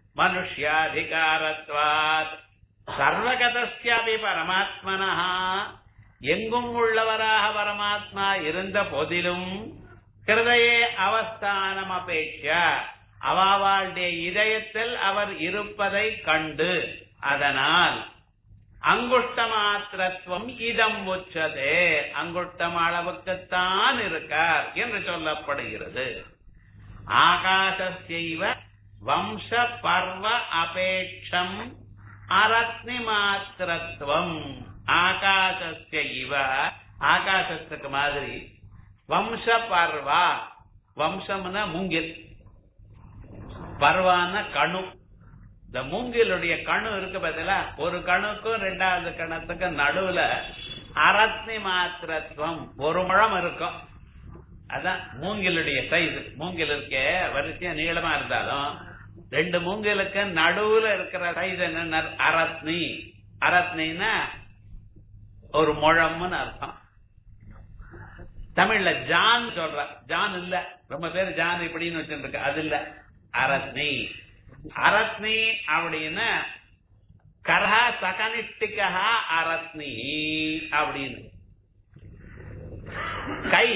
மனுஷ்யாதிகாரத்வாத் சர்வகதஸ்யாபி பரமாத்மனா எங்கும் உள்ளவராக பரமாத்மா இருந்த போதிலும் ஹிருதயே அவஸ்தானம் அபேட்ச அவாவாளுடைய இதயத்தில் அவர் இருப்பதை கண்டு அதனால் அங்குஷ்ட மாத்திரத்துவம் இதம் உச்சதே அங்குஷ்டம் அளவுக்குத்தான் இருக்கார் என்று சொல்லப்படுகிறது ஆகாசஸ்யைவ வம்ச பர்வ அபேட்சம் அரத்னி மாத்திரத்துவம் ஆகாசஸ்ய இவ ஆகாசத்துக்கு மாதிரி வம்ச பர்வா வம்சம்னா மூங்கில் பர்வான கணு இந்த மூங்கிலுடைய கணு இருக்கு பார்த்தீங்களா ஒரு கணுக்கும் ரெண்டாவது கணத்துக்கும் நடுவுல அரத்னி மாத்திரத்துவம் ஒரு முழம் இருக்கும் அதான் மூங்கிலுடைய சைஸ் மூங்கில் இருக்கே வரிசையா நீளமா இருந்தாலும் ரெண்டு மூங்கிலுக்கு நடுவுல இருக்கிற சைஸ் என்ன அரத்னி அரத்னின்னா ஒரு முழம்னு அர்த்தம் தமிழ்ல ஜான் சொல்ற ஜான் இல்ல ரொம்ப பேர் ஜான் இப்படின்னு வச்சுருக்கு அது இல்ல அரத்னி அரத்னி அப்படின்னா கரஹா சகனிஷ்டிகா அரத்னி அப்படின்னு கை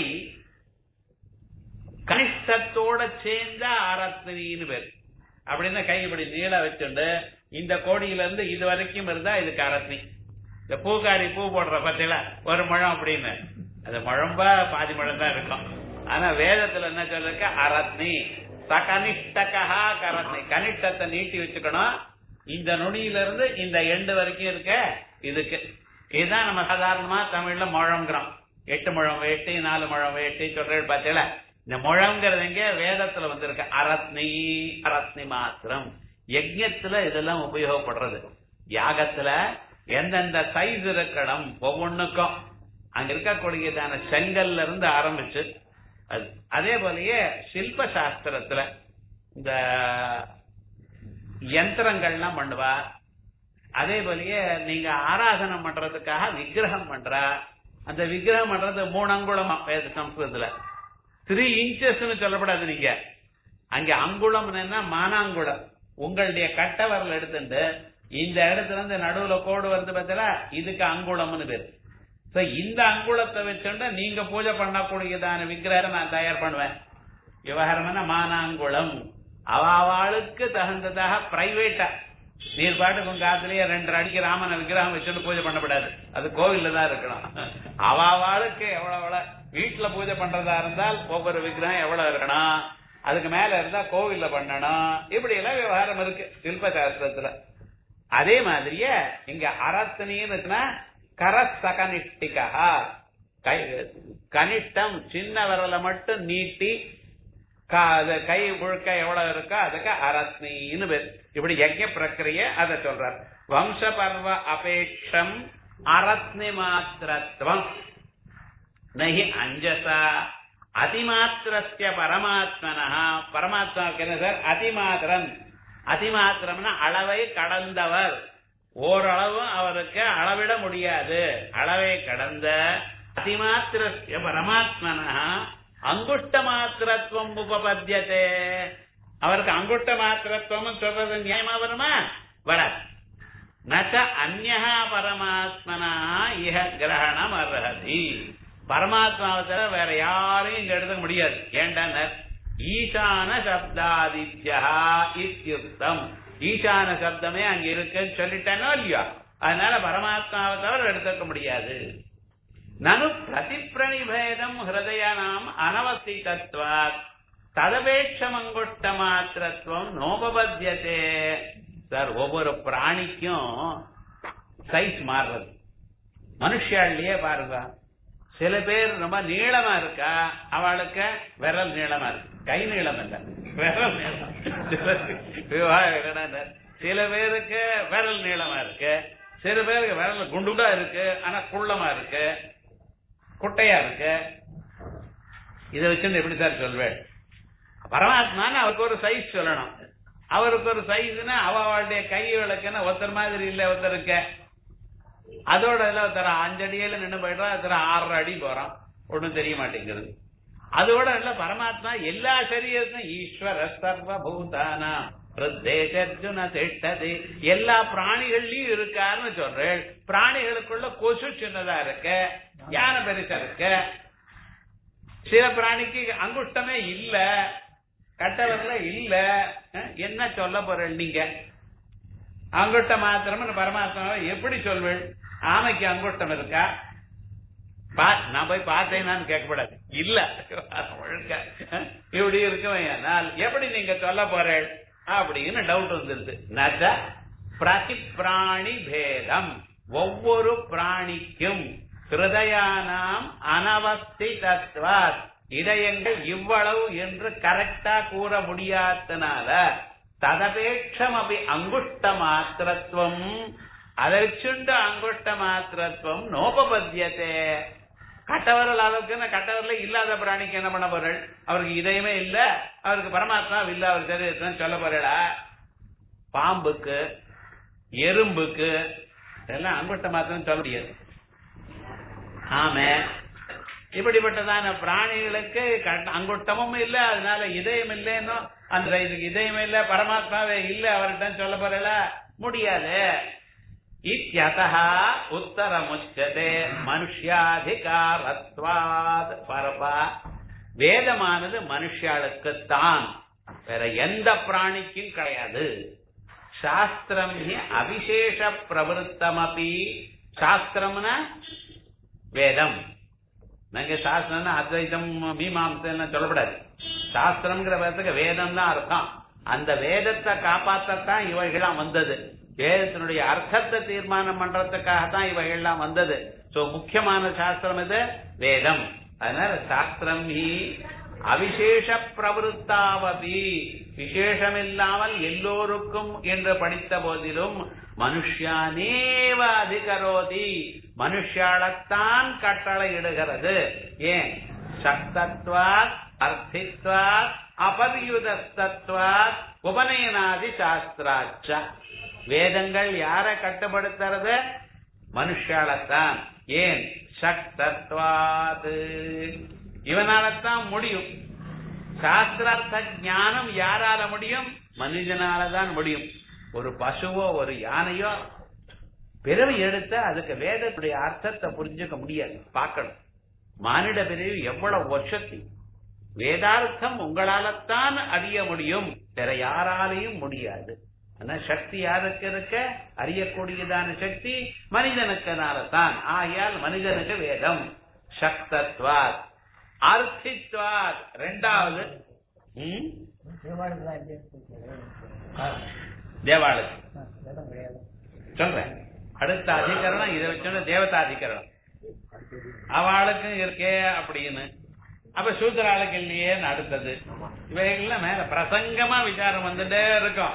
கனிஷ்டத்தோட சேர்ந்த அரத்னின்னு பேர் அப்படின்னா கை இப்படி நீள வச்சுண்டு இந்த கோடியில இருந்து இது வரைக்கும் இருந்தா இதுக்கு அரத்னி இந்த பூக்காரி பூ போடுற பத்தில ஒரு முழம் அப்படின்னு அது முழம்பா பாதி முழம் தான் இருக்கும் ஆனா வேதத்துல என்ன சொல்லிருக்க அரத்னி சகனிஷ்டகா கரத்னி கனிஷ்டத்தை நீட்டி வச்சுக்கணும் இந்த நுனியில இருந்து இந்த எண்டு வரைக்கும் இருக்க இதுக்கு இதுதான் நம்ம சாதாரணமா தமிழ்ல முழங்குறோம் எட்டு முழம் வேட்டி நாலு முழம் வேட்டி சொல்றது பார்த்தீங்களா இந்த முழங்கிறது எங்க வேதத்துல வந்திருக்கு அரத்னி அரத்னி மாத்திரம் யஜ்யத்துல இதெல்லாம் உபயோகப்படுறது யாகத்துல எந்தெந்த சைஸ் இருக்கணும் ஒவ்வொன்றுக்கும் அங்க இருக்கக்கூடியதான செங்கல்ல இருந்து ஆரம்பிச்சு அது அதே போலயே சில்ப சாஸ்திரத்துல இந்த யந்திரங்கள்லாம் பண்ணுவா அதே போலயே நீங்க ஆராதனம் பண்றதுக்காக விக்கிரகம் பண்றா அந்த விக்கிரகம் பண்றது மூணு அங்குளமா வேத சம்ஸ்கிருதத்துல த்ரீ இன்ச்சஸ்னு சொல்லப்படாது நீங்க அங்க அங்குளம் என்ன மானாங்குளம் உங்களுடைய கட்டவரல் எடுத்துட்டு இந்த இடத்துல இருந்து நடுவுல கோடு வந்து பார்த்தா இதுக்கு அங்குளம்னு பேரு So, இந்த அங்குளத்தை வச்சுட்டு நீங்க பூஜை பண்ணக்கூடியதான விக்கிரகம் நான் தயார் பண்ணுவேன் விவகாரம்னா மானாங்குளம் அவாளுக்கு தகுந்ததாக பிரைவேட்டா நீர் பாட்டுக்கு உங்க காத்துலயே ரெண்டு அடிக்கு ராமன் விக்கிரகம் வச்சுட்டு பூஜை பண்ணக்கூடாது அது கோவில்ல தான் இருக்கணும் அவாளுக்கு எவ்வளவு எவ்வளவு வீட்டுல பூஜை பண்றதா இருந்தால் ஒவ்வொரு விக்கிரகம் எவ்வளவு இருக்கணும் அதுக்கு மேல இருந்தா கோவில்ல பண்ணணும் இப்படி எல்லாம் விவகாரம் இருக்கு சில்ப சாஸ்திரத்துல அதே மாதிரியே இங்க அரத்தனின்னு இருக்குன்னா கரசகனிஷ்டிகா கை கனிஷ்டம் சின்ன விரலை மட்டும் நீட்டி கா- அது கை முழுக்க எவ்வளவு இருக்கோ அதுக்கு அரத்னின்னு பேர் இப்படி யஜ்ய பிரக்கிரிய அதை சொல்றார் வம்ச பர்வ அபேட்சம் அரத்னி மாத்திரத்துவம் நகி அஞ்சசா அதிமாத்திரஸ்ய பரமாத்மனா பரமாத்மாவுக்கு என்ன சார் அதிமாத்திரன் அதிமாத்திரம்னா அளவை கடந்தவர் ஓரளவு அவருக்கு அளவிட முடியாது அளவை கடந்த அதிமாத்திரஸ்ய பரமாத்மனா அங்குஷ்ட மாத்திரத்துவம் உபபத்தியதே அவருக்கு அங்குஷ்ட மாத்திரத்துவம் சொல்றது நியாயமா வருமா வராது நச்ச அந்நா பரமாத்மனா இஹ கிரகணம் அர்ஹதி பரமாத்மாவை தவிர வேற யாரையும் இங்க எடுத்துக்க முடியாது ஏண்டான ஈசான சப்தாதித்யா இத்தியுக்தம் ஈசான சப்தமே அங்க இருக்குன்னு சொல்லிட்டேனோ இல்லையா அதனால பரமாத்மாவை தவிர எடுத்துக்க முடியாது நனு பிரதிப்பிரணிபேதம் ஹிருதயானாம் அனவஸ்திதத்வாத் ததபேட்சமங்குஷ்ட மாத்திரத்துவம் நோபபத்தியதே சார் ஒவ்வொரு பிராணிக்கும் சைஸ் மாறுறது மனுஷாலேயே பாருங்க சில பேர் ரொம்ப நீளமா இருக்கா அவளுக்கு விரல் நீளமா இருக்கு கை நீளம் இல்ல விரல் நீளம் சில- சில பேருக்கு விரல் நீளமா இருக்கு சில பேருக்கு விரல் குண்டுடா இருக்கு ஆனா குள்ளமா இருக்கு குட்டையா இருக்கு இதை வச்சு எப்படி சார் சொல்வேன் பரமாத்மான்னு அவருக்கு ஒரு சைஸ் சொல்லணும் அவருக்கு ஒரு சைஸ்னா அவளுடைய கை விளக்குன்னா ஒருத்தர் மாதிரி இல்ல ஒருத்தருக்கு அதோட இதுல ஒருத்தர் அஞ்சு அடியில நின்று போயிடுறான் ஒருத்தர் ஆறரை அடி போறான் ஒண்ணும் தெரிய மாட்டேங்குது அதோட இல்ல பரமாத்மா எல்லா சரீரத்தையும் ஈஸ்வர சர்வ பூதானா பிரதேசர்ஜுன திட்டது எல்லா பிராணிகள்லயும் இருக்காருன்னு சொல்றேன் பிராணிகளுக்குள்ள கொசு சின்னதா இருக்கு யானை பெருசா இருக்கு சில பிராணிக்கு அங்குஷ்டமே இல்ல கட்டவர்ல இல்ல அஹ், என்ன சொல்ல போறேன் நீங்க அங்குஷ்ட மாத்திரம் பரமாத்மாவை எப்படி சொல்வேன் ஆமைக்கு அங்குஷ்டம் இருக்கா பா- நான் போய் பார்த்தேனான்னு கேட்கக்கூடாது இல்ல ஒழுங்க அஹ், இப்படி இருக்கவன் நான் எப்படி நீங்க சொல்ல போறேன் அப்படின்னு டவுட் வந்துருது நச்ச பிரதி பிராணி பேதம் ஒவ்வொரு பிராணிக்கும் ஹிருதயானாம் அனவஸ்திதத்வாத் இதயங்கள் இவ்வளவு என்று கரெக்டா கூற முடியாதனால ததபேட்சம் அப்படி அங்குஷ்ட மாத்திரத்துவம் அதற்சுண்டு அங்குஷ்ட மாத்திரத்துவம் நோபபத்தியதே கட்டவரல் அளவுக்கு கட்டவரல இல்லாத பிராணிக்கு என்ன பண்ண போறள் அவருக்கு இதயமே இல்ல அவருக்கு பரமாத்மா இல்ல அவர் சரீரத்தான் சொல்ல போறடா பாம்புக்கு எறும்புக்கு இதெல்லாம் அங்குஷ்ட மாத்திரம் சொல்ல முடியாது ஆமே இப்படிப்பட்டதான பிராணிகளுக்கு கட்ட- அங்குட்டமும் இல்ல அதனால இதயம் இல்லைன்னோ அந்த இதுக்கு இதயம் இல்ல பரமாத்மாவே இல்ல அவர்கிட்ட சொல்ல போறல முடியாது இத்தியதா உத்தரமுச்சதே மனுஷியாதிகாரத்வாத் பரபா வேதமானது மனுஷாளுக்குத்தான் வேற எந்த பிராணிக்கும் கிடையாது சாஸ்திரம் ஹி அவிசேஷ பிரவருத்தமபி சாஸ்திரம்னா வேதம் நாங்க சாஸ்திரம்னா அத்வைதம் மீமாம்சம் சொல்லக்கூடாது சாஸ்திரம்ங்கிற பதத்துக்கு வேதம் தான் அர்த்தம் அந்த வேதத்தை காப்பாத்தத்தான் இவைகள்லாம் வந்தது வேதத்தினுடைய அர்த்தத்தை தீர்மானம் பண்றதுக்காக தான் இவைகள்லாம் வந்தது சோ முக்கியமான சாஸ்திரம் இது வேதம் அதனால சாஸ்திரம் ஹி அவிசேஷ பிரவருத்தாவபி விசேஷமில்லாமல் எல்லோருக்கும் என்று படித்த போதிலும் மனுஷியானேவ அதிகரோதி மனுஷாலத்தான் கட்டளை இடுகிறது ஏன் சக்தத்வாத் அர்த்தித்வாத் அபரியுதத்தத்வாத் உபநயனாதி சாஸ்திராச்ச வேதங்கள் யார கட்டுப்படுத்துறது மனுஷாலத்தான் ஏன் சக்தத்வாது இவனாலத்தான் முடியும் சாஸ்திரார்த்த ஞானம் யாரால முடியும் மனிதனால தான் முடியும் ஒரு பசுவோ ஒரு யானையோ பிறவி எடுத்த அதுக்கு வேதத்துடைய அர்த்தத்தை புரிஞ்சுக்க முடியாது பார்க்கணும் மானிட பிறவி எவ்வளவு வருஷத்தி வேதார்த்தம் உங்களாலத்தான் அறிய முடியும் வேற யாராலையும் முடியாது ஆனா சக்தி யாருக்கு இருக்க அறியக்கூடியதான சக்தி மனிதனுக்குனால தான் ஆகையால் மனிதனுக்கு வேதம் சக்தத்வாத் அர்த்தித்வாத் ரெண்டாவது ம்? தேவாலயம் சொல்றேன் அடுத்த அதிகரணம் இதை வச்சோன்னா தேவதாதிகரணம் அவளுக்கும் இருக்கே அப்படின்னு அப்ப சூத்திராளுக்கு இல்லையேன்னு அடுத்தது இவைகள்லாம் மேல பிரசங்கமா விசாரம் வந்துட்டே இருக்கும்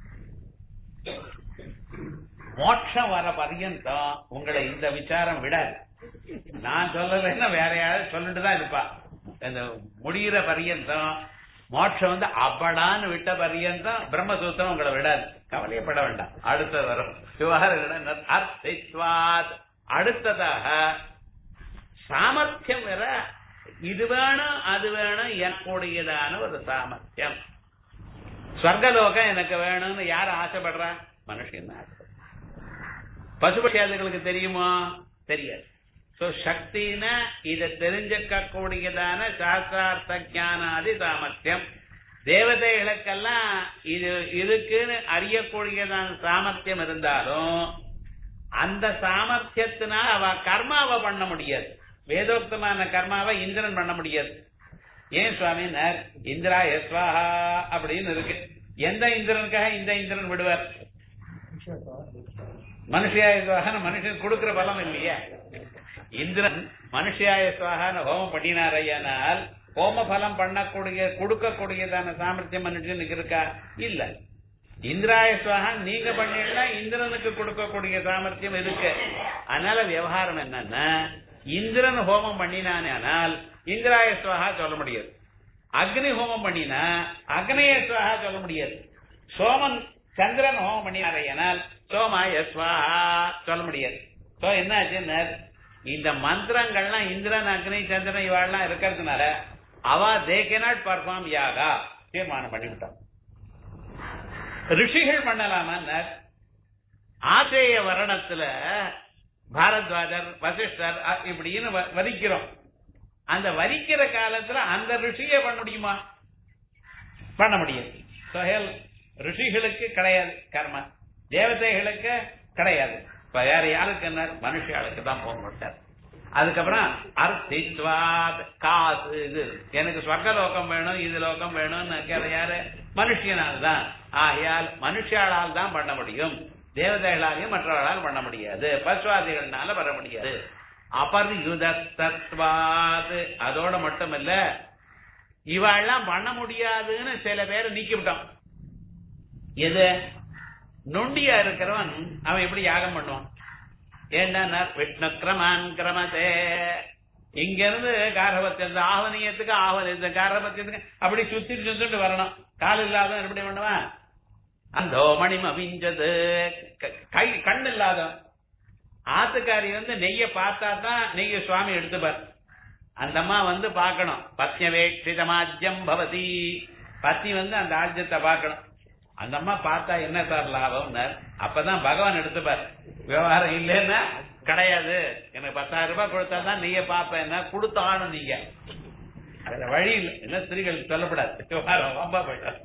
மோட்சம் வர பர்யந்தம் உங்களை இந்த விசாரம் விடாது நான் சொல்லலைன்னா வேற யாராவது சொல்லிட்டு தான் இருப்பா இந்த முடிகிற பர்யந்தம் மோட்சம் வந்து அப்படான்னு விட்ட பர்யந்தம் பிரம்மசூத்திரம் உங்களை விடாது கவலையப்பட வேண்டாம் அடுத்தது வரும் விவகாரம் அர்த்தித்வாத் அடுத்ததாக சாமர்த்தியம் வேற இது வேணும் அது வேணும் எனக்கூடியதான ஒரு சாமர்த்தியம் ஸ்வர்கலோகம் எனக்கு வேணும்னு யார் ஆசைப்படுறா மனுஷன் தான் ஆசைப்படுறா பசுபட்சியாதிகளுக்கு தெரியுமா தெரியாது சோ சக்தினா இதை தெரிஞ்சுக்க கூடியதான சாஸ்திரார்த்த ஞானாதி சாமர்த்தியம் தேவதைகளுக்கெல்லாம் இது இருக்குன்னு அறியக்கூடியதான சாமர்த்தியம் இருந்தாலும் அந்த சாமர்த்தியத்தினால் அவ கர்மாவை பண்ண முடியாது வேதோக்தமான கர்மாவை இந்திரன் பண்ண முடியாது ஏன் சுவாமி இந்திரா எஸ்வாஹா அப்படின்னு இருக்கு எந்த இந்திரனுக்காக இந்த இந்திரன் விடுவார் மனுஷியாய சுவாகன மனுஷன் கொடுக்கிற பலம் இல்லையா இந்திரன் மனுஷியாய சுவாகன ஹோமம் பண்ணினாரையானால் ஹோம பலம் பண்ணக்கூடிய கொடுக்கக்கூடியதான சாமர்த்தியம் மனுஷனுக்கு இருக்கா இல்ல இந்திராய சுவாகன் நீங்க பண்ணீங்கன்னா இந்திரனுக்கு கொடுக்கக்கூடிய சாமர்த்தியம் இருக்கு அதனால விவகாரம் என்னன்னா இந்திரன் ஹோமம் பண்ணினானே ஆனால் இந்திராய சுவாகா சொல்ல முடியாது அக்னி ஹோமம் பண்ணினா அக்னேய சுவாகா சொல்ல முடியாது சோமன் சந்திரன் ஹோமம் பண்ணினாரையானால் சோமாய ஸ்வாஹா சொல்ல முடியாது சோ என்ன ஆச்சுன்னா இந்த மந்திரங்கள்லாம் இந்திரன் அக்னி சந்திரன் இவாள்லாம் இருக்கிறதுனால அவ தே கேனாட் பர்ஃபார்ம் யாகா தீர்மானம் பண்ணிவிட்டான் ரிஷிகள் பண்ணலாமா ஆசேய வரணத்துல பாரத்வாஜர் வசிஷ்டர் இப்படின்னு வரிக்கிறோம் அந்த வரிக்கிற காலத்துல அந்த ரிஷியை பண்ண முடியுமா பண்ண முடியும் சொஹேல் ரிஷிகளுக்கு கிடையாது கர்மா தேவதைகளுக்கு கிடையாது இப்ப வேற யாருக்கு என்ன மனுஷாளுக்கு தான் போக மாட்டார் அதுக்கப்புறம் அர்த்தித்வாத் காசு இது எனக்கு ஸ்வர்க லோகம் வேணும் இது லோகம் வேணும்னு கேட்க யாரு மனுஷியனால் தான் ஆகையால் மனுஷாளால் தான் பண்ண முடியும் தேவதைகளாலையும் மற்றவர்களால் பண்ண முடியாது பசுவாதிகள்னால வர முடியாது அபர்யுதத்வாது அதோட மட்டுமல்ல இவாள்லாம் பண்ண முடியாதுன்னு சில பேரை நீக்கிவிட்டோம் எது நொண்டியா இருக்கிறவன் அவன் எப்படி யாகம் பண்ணுவான் ஏன்னா விஷ்ணு கிரமான் கிரமத்தே இங்க இருந்து காரபத்தியத்து ஆவணியத்துக்கு ஆவணியத்து காரபத்தியத்துக்கு அப்படி சுத்திட்டு சுத்திட்டு வரணும் கால் இல்லாதவன் எப்படி பண்ணுவான் அந்த மணிம் அவிஞ்சது கை கண் இல்லாத ஆத்துக்காரி வந்து நெய்ய பார்த்தா தான் நெய்ய சுவாமி எடுத்துப்பார் அந்த அம்மா வந்து பார்க்கணும் பத்யவேட்சிதமாஜ்யம் பவதி பத்னி வந்து அந்த ஆஜ்யத்தை பார்க்கணும் அந்த அம்மா பார்த்தா என்ன சார் லாபம்னார் அப்பதான் பகவான் எடுத்துப்பார் விவகாரம் இல்லைன்னா கிடையாது எனக்கு பத்தாயிரம் ரூபாய் கொடுத்தா தான் நீங்க பாப்பேன்னா கொடுத்தானும் நீங்க அதுல வழி இல்லை என்ன ஸ்திரீகள் சொல்லப்படாது விவகாரம் ரொம்ப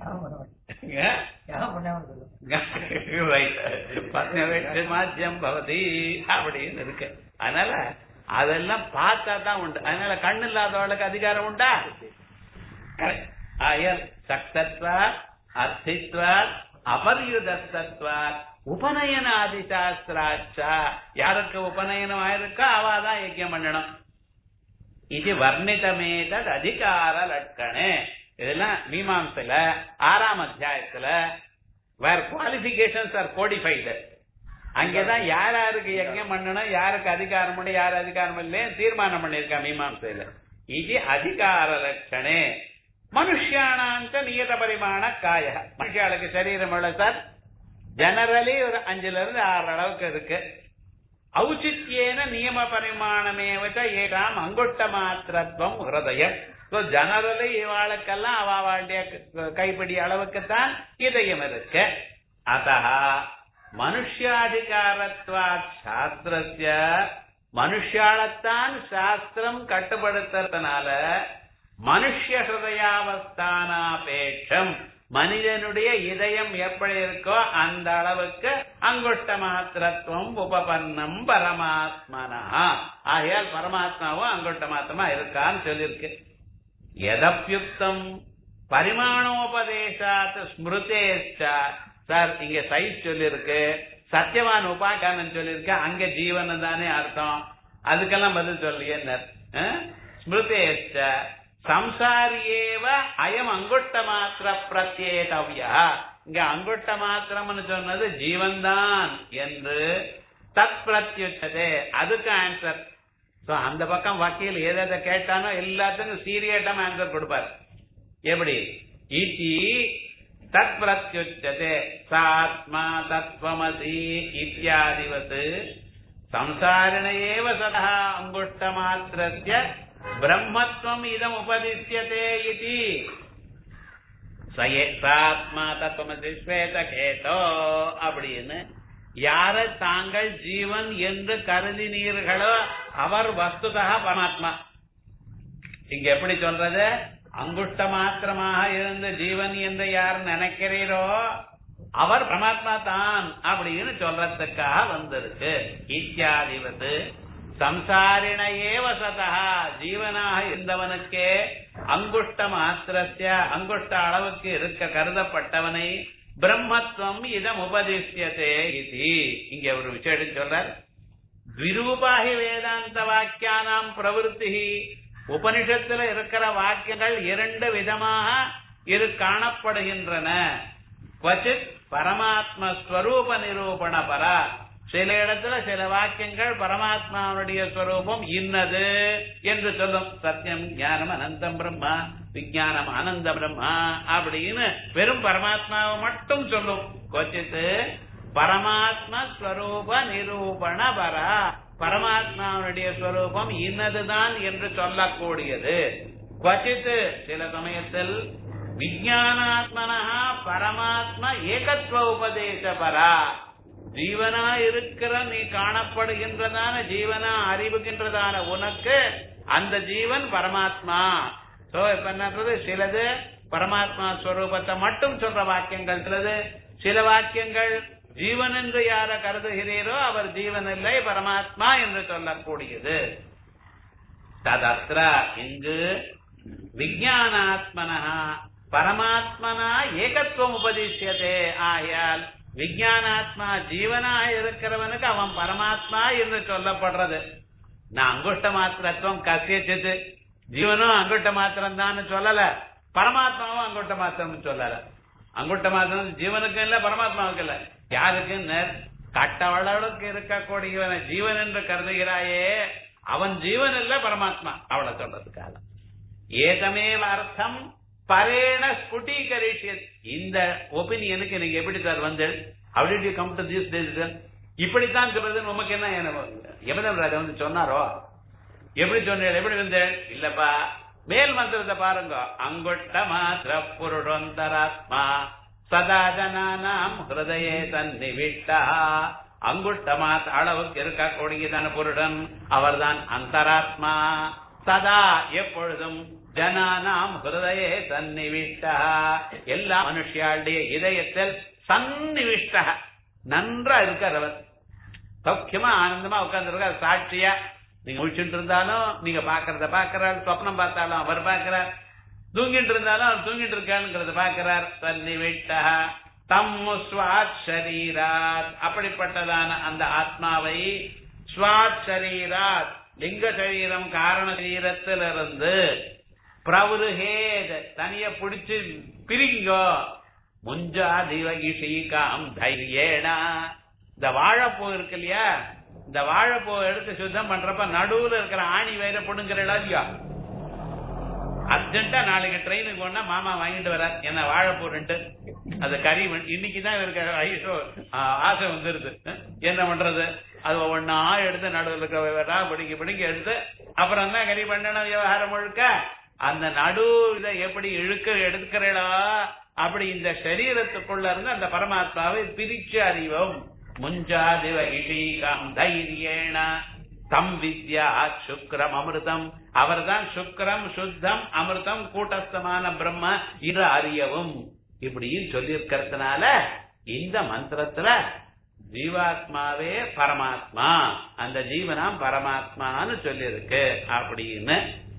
மாத்தியம் பவதி அப்படின்னு இருக்கு அதனால அதெல்லாம் பார்த்தா தான் உண்டு அதனால கண்ணு இல்லாதவளுக்கு அதிகாரம் உண்டா ஆயல் சக்தத்வா அர்த்தித்வா அபரியுதத்தத்வா உபநயனாதி சாஸ்திராச்சா யாருக்கு உபநயனம் ஆயிருக்கோ அவாதான் யஜ்யம் பண்ணணும் இது வர்ணிதமேதத் அதிகார லட்சணே இதெல்லாம் மீமாம்சையில ஆறாம் அத்தியாயத்துல வேற குவாலிபிகேஷன்ஸ் ஆர் கோடிஃபைடு அங்கதான் யார் யாருக்கு யஜ்ஞம் பண்ணணும் யாருக்கு அதிகாரம் பண்ணி யார் அதிகாரம் இல்லையே தீர்மானம் பண்ணிருக்கா மீமாம்சையில இது அதிகார லட்சணே மனுஷியானாங்க நியத பரிமாண காய மனுஷாளுக்கு சரீரம் எவ்வளவு சார் ஜெனரலி ஒரு அஞ்சுல இருந்து ஆறு அளவுக்கு இருக்கு ஔச்சித்யேன நியம பரிமாணமே வச்ச ஏகாம் அங்குட்ட மாத்திரத்துவம் ஹிருதயம் ஜெனரலி இவாளுக்கெல்லாம் அவ அவளுடைய கைப்பிடி அளவுக்குத்தான் இதயம் இருக்கு அத்த மனுஷாதிகாரத்வாத் சாஸ்திரஸ்ய மனுஷாலத்தான் சாஸ்திரம் கட்டுப்படுத்துறதுனால மனுஷ ஹிருதயாவஸ்தானாபேட்சம் மனிதனுடைய இதயம் எப்படி இருக்கோ அந்த அளவுக்கு அங்குஷ்ட மாத்திரத்துவம் உபபன்னம் பரமாத்மனா ஆகையால் பரமாத்மாவும் அங்குஷ்ட மாத்திரமா இருக்கான்னு சொல்லியிருக்கு எதப்யுக்தம் பரிமாணோபதேசாத் ஸ்மிருதேச்சா சார் இங்க சைஸ் சொல்லியிருக்கு சத்தியவான் உபாகாரன் சொல்லியிருக்கு அங்க ஜீவன் தானே அர்த்தம் அதுக்கெல்லாம் பதில் சொல்லியே ஸ்மிருதேச்ச சம்சாரியேவ அயம் அங்குட்ட மாத்திர பிரத்யேகவ்யா இங்க அங்குட்ட மாத்திரம்னு சொன்னது ஜீவன்தான் என்று தத் பிரத்யுச்சதே அதுக்கு ஆன்சர் சோ அந்த பக்கம் வக்கீல் எதை கேட்டானோ எல்லாத்துக்கும் சீரியட்டம் ஆன்சர் கொடுப்பார் எப்படி இதி தத் பிரத்யுச்சதே சாத்மா தத்வமசி இத்தியாதிவத் சம்சாரிண ஏவ சதா அங்குஷ்ட மாத்திரஸ்ய பிரம்மத்வம் இதம் உபதிஷ்யதே இதி சயே சாத்மா தத்துவமசி ஸ்வேத கேட்டோ அப்படின்னு யார தாங்கள் ஜீவன் என்று கருதினீர்களோ அவர் வஸ்துதா பரமாத்மா இங்க எப்படி சொல்றது அங்குஷ்ட மாத்திரமாக இருந்த ஜீவன் என்று யார் நினைக்கிறீரோ அவர் பரமாத்மா தான் அப்படின்னு சொல்றதுக்காக வந்திருக்கு இத்தியாதிவது சம்சாரிண ஏவ சதா ஜீவனாக இருந்தவனுக்கே அங்குஷ்ட மாத்திரஸ்ய அங்குஷ்ட அளவுக்கு இருக்க கருதப்பட்டவனை பிரம்மத்துவம் இதம் உபதிஷ்யதே இது இங்க ஒரு விஷயம் சொல்றார் விரூபாகி வேதாந்த வாக்கியானாம் பிரவருத்தி உபனிஷத்துல இருக்கிற வாக்கியங்கள் இரண்டு விதமாக இரு காணப்படுகின்றன குவச்சித் பரமாத்ம ஸ்வரூப நிரூபண பரா சில இடத்துல சில வாக்கியங்கள் பரமாத்மாவுடைய ஸ்வரூபம் இன்னது என்று சொல்லும் சத்தியம் ஞானம் அனந்தம் பிரம்மா விஜயானம் ஆனந்த பிரம்மா அப்படின்னு வெறும் பரமாத்மாவை மட்டும் சொல்லும் கொச்சித்து பரமாத்ம ஸ்வரூப நிரூபண பரா பரமாத்மாவுடைய ஸ்வரூபம் இன்னதுதான் என்று சொல்லக்கூடியது குவச்சித்து சில சமயத்தில் விஜயானாத்மனா பரமாத்ம ஏகத்துவ உபதேச பரா ஜீவனா இருக்கிற நீ காணப்படுகின்றதான ஜீவனா அறிவுகின்றதான உனக்கு அந்த ஜீவன் பரமாத்மா சோ இப்ப என்ன சிலது பரமாத்மா ஸ்வரூபத்தை மட்டும் சொல்ற வாக்கியங்கள் சிலது சில வாக்கியங்கள் ஜீவன் என்று யார கருதுகிறீரோ அவர் ஜீவன் இல்லை பரமாத்மா என்று சொல்லக்கூடியது ததத்ர இங்கு விஜயானாத்மனா பரமாத்மனா ஏகத்துவம் உபதிஷ்யதே ஆயால் விஜயானாத்மா ஜீவனாக இருக்கிறவனுக்கு அவன் பரமாத்மா என்று சொல்லப்படுறது நான் அங்குஷ்ட மாத்திரத்துவம் கசியச்சித்து ஜீவனும் அங்குட்ட மாத்திரம் தான் சொல்லல பரமாத்மாவும் அங்குட்ட மாத்திரம் சொல்லல அங்குட்ட மாத்திரம் ஜீவனுக்கு இல்ல பரமாத்மாவுக்கு இல்ல யாருக்கு கட்டவளவுக்கு இருக்கக்கூடியவன ஜீவன் என்று கருதுகிறாயே அவன் ஜீவன் இல்ல பரமாத்மா அவளை சொல்றதுக்காக ஏகமேவ அர்த்தம் பரேண ஸ்புட்டீகரிஷியத் இந்த ஒப்பீனியனுக்கு நீங்க எப்படி சார் வந்து அப்படி கம் டு திஸ் டெசிஷன் இப்படித்தான் சொல்றது நமக்கு என்ன யமதம் ராஜா வந்து சொன்னாரோ எப்படி சொன்னீங்க எப்படி வந்து இல்லப்பா மேல் மந்திரத்தை பாருங்க அங்குட்ட மாத்திர புருடோந்தராத்மா சதா ஜனானாம் ஹிருதயே தன்னிவிட்டா அங்குட்ட மாத்த அளவுக்கு இருக்கக்கூடியதான புருடன் அவர்தான் அந்தராத்மா சதா எப்பொழுதும் ஜனானாம் ஹிருதயே சந்நிவிஷ்டா எல்லா மனுஷியாளுடைய இதயத்தில் சந்நிவிஷ்ட நன்றா இருக்கிறவர் சௌக்கியமா ஆனந்தமா உட்கார்ந்துருக்கார் சாட்சியா நீங்க முடிச்சுட்டு இருந்தாலும் நீங்க பாக்குறத பாக்குறார் சொப்னம் பார்த்தாலும் அவர் பார்க்கிறார் தூங்கிட்டு இருந்தாலும் அவர் தூங்கிட்டு இருக்காருங்கிறத பார்க்கிறார் சன்னிவிட்டா தம் ஸ்வாத் ஷரீராத் அப்படிப்பட்டதான அந்த ஆத்மாவை ஸ்வாத் ஷரீராத் லிங்க சரீரம் காரண சரீரத்திலிருந்து பிரவுருகேத தனிய பிடிச்சு பிரிங்கோ முஞ்சா திவகிஷீகாம் தைரியேனா இந்த வாழைப்பூ இருக்கு இல்லையா இந்த வாழைப்பூ எடுத்து சுத்தம் பண்றப்ப நடுவுல இருக்கிற ஆணி வயிற புடுங்குறா இல்லையா அர்ஜென்ட்டா நாளைக்கு ட்ரெயினுக்கு போனா மாமா வாங்கிட்டு வர என்ன வாழைப்பூ ரெண்டு அது கறி இன்னைக்குதான் இவருக்கு ஐயோ ஆசை வந்துருது என்ன பண்றது அது ஒவ்வொன்னா எடுத்து நடுவில் இருக்கிற பிடிக்கி பிடிக்கி எடுத்து அப்புறம் தான் கறி பண்ணணும் விவகாரம் முழுக்க அந்த நடு இதை எப்படி இழுக்க எடுக்கிறீளோ அப்படி இந்த சரீரத்துக்குள்ள இருந்து அந்த பரமாத்மாவை பிரிச்சு அறிவோம் முஞ்சாதிவ இஷீகம் தைரியேன தம் வித்யா சுக்ரம் அமிர்தம் அவர்தான் சுக்ரம் சுத்தம் அமிர்தம் கூட்டஸ்தமான பிரம்ம இது அறியவும் இப்படின்னு சொல்லி இருக்கிறதுனால இந்த மந்திரத்துல ஜீவாத்மாவே பரமாத்மா அந்த ஜீவனாம் பரமாத்மான்னு சொல்லியிருக்கு அப்படின்னு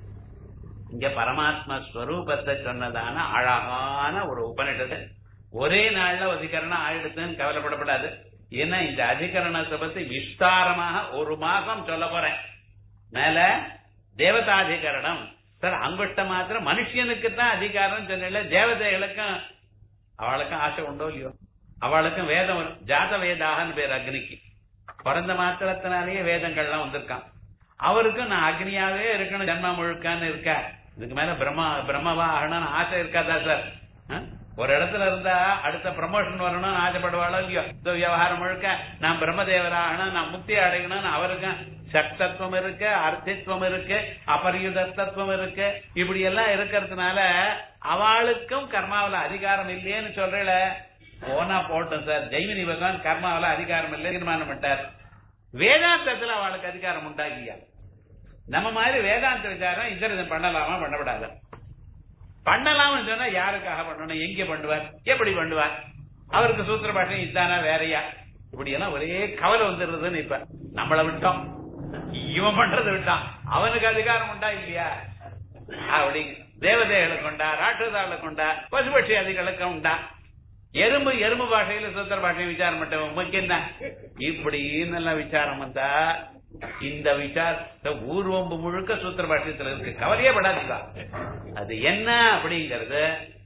இங்க பரமாத்மா ஸ்வரூபத்தை சொன்னதான அழகான ஒரு உபநிடது ஒரே நாள்ல அதிகரணம் ஆயிடுதுன்னு கவலைப்படப்படாது ஏன்னா இந்த அதிகரணத்தை பத்தி விஸ்தாரமாக ஒரு மாசம் சொல்ல போறேன் மேல தேவதாதிகரணம் சார் அங்கிட்ட மாத்திரம் மனுஷனுக்கு தான் அதிகாரம் சொன்னல தேவதைகளுக்கும் அவளுக்கும் ஆசை உண்டோ இல்லையோ அவளுக்கும் வேதம் வரும். ஜாத வேதாகன்னு பேர் அக்னிக்கு பிறந்த மாத்திரத்தினாலேயே வேதங்கள்லாம் வந்திருக்கான் அவருக்கும் நான் அக்னியாவே இருக்கணும் ஜன்மா முழுக்கான்னு இருக்க இதுக்கு மேல பிரம்மா பிரம்மவா ஆகணும்னு ஆசை இருக்காதா சார் ஆ? ஒரு இடத்துல இருந்தா அடுத்த ப்ரமோஷன் வரணும்னு ஆசைப்படுவாளோ இல்லையோ இந்த விவகாரம் முழுக்க நான் பிரம்மதேவராகணும் நான் முக்தி அடையணும்னு அவருக்கும் சக்தத்துவம் இருக்கு அர்த்தித்வம் இருக்கு அபரியுதத்துவம் இருக்கு இப்படி எல்லாம் இருக்கிறதுனால அவளுக்கும் கர்மாவில அதிகாரம் இல்லையேன்னு சொல்றேல போனா போட்டோம் சார் ஜெய்மினி பகவான் கர்மாவில அதிகாரம் இல்லை தீர்மானம் பண்ணிட்டார் வேதாந்தத்துல அவளுக்கு அதிகாரம் உண்டாகியா நம்ம மாதிரி வேதாந்த விசாரம் இதர பண்ணலாமா பண்ணப்படாத பண்ணலாம்னு சொன்னா யாருக்காக பண்ணணும் எங்க பண்ணுவார் எப்படி பண்ணுவார் அவருக்கு சூத்திர பாஷை இதானா வேறையா இப்படி எல்லாம் ஒரே கவலை வந்துடுறதுன்னு இப்ப நம்மள விட்டோம் இவன் பண்றதை விட்டான் அவனுக்கு அதிகாரம் உண்டா இல்லையா அப்படி தேவதைகளுக்கு உண்டா ராட்சதாளுக்கு உண்டா பசுபட்சி அதிகளுக்கு உண்டா எறும்பு எறும்பு பாஷையில சூத்திர பாஷை விசாரம் பண்ண முக்கியம் தான் இப்படின்னு எல்லாம் விசாரம் வந்தா இந்த விசாரத்தை ஊர்வம்பு முழுக்க சூத்திர பாஷ்யத்துல இருக்கு கவலையே படாதீங்க அது என்ன அப்படிங்கறது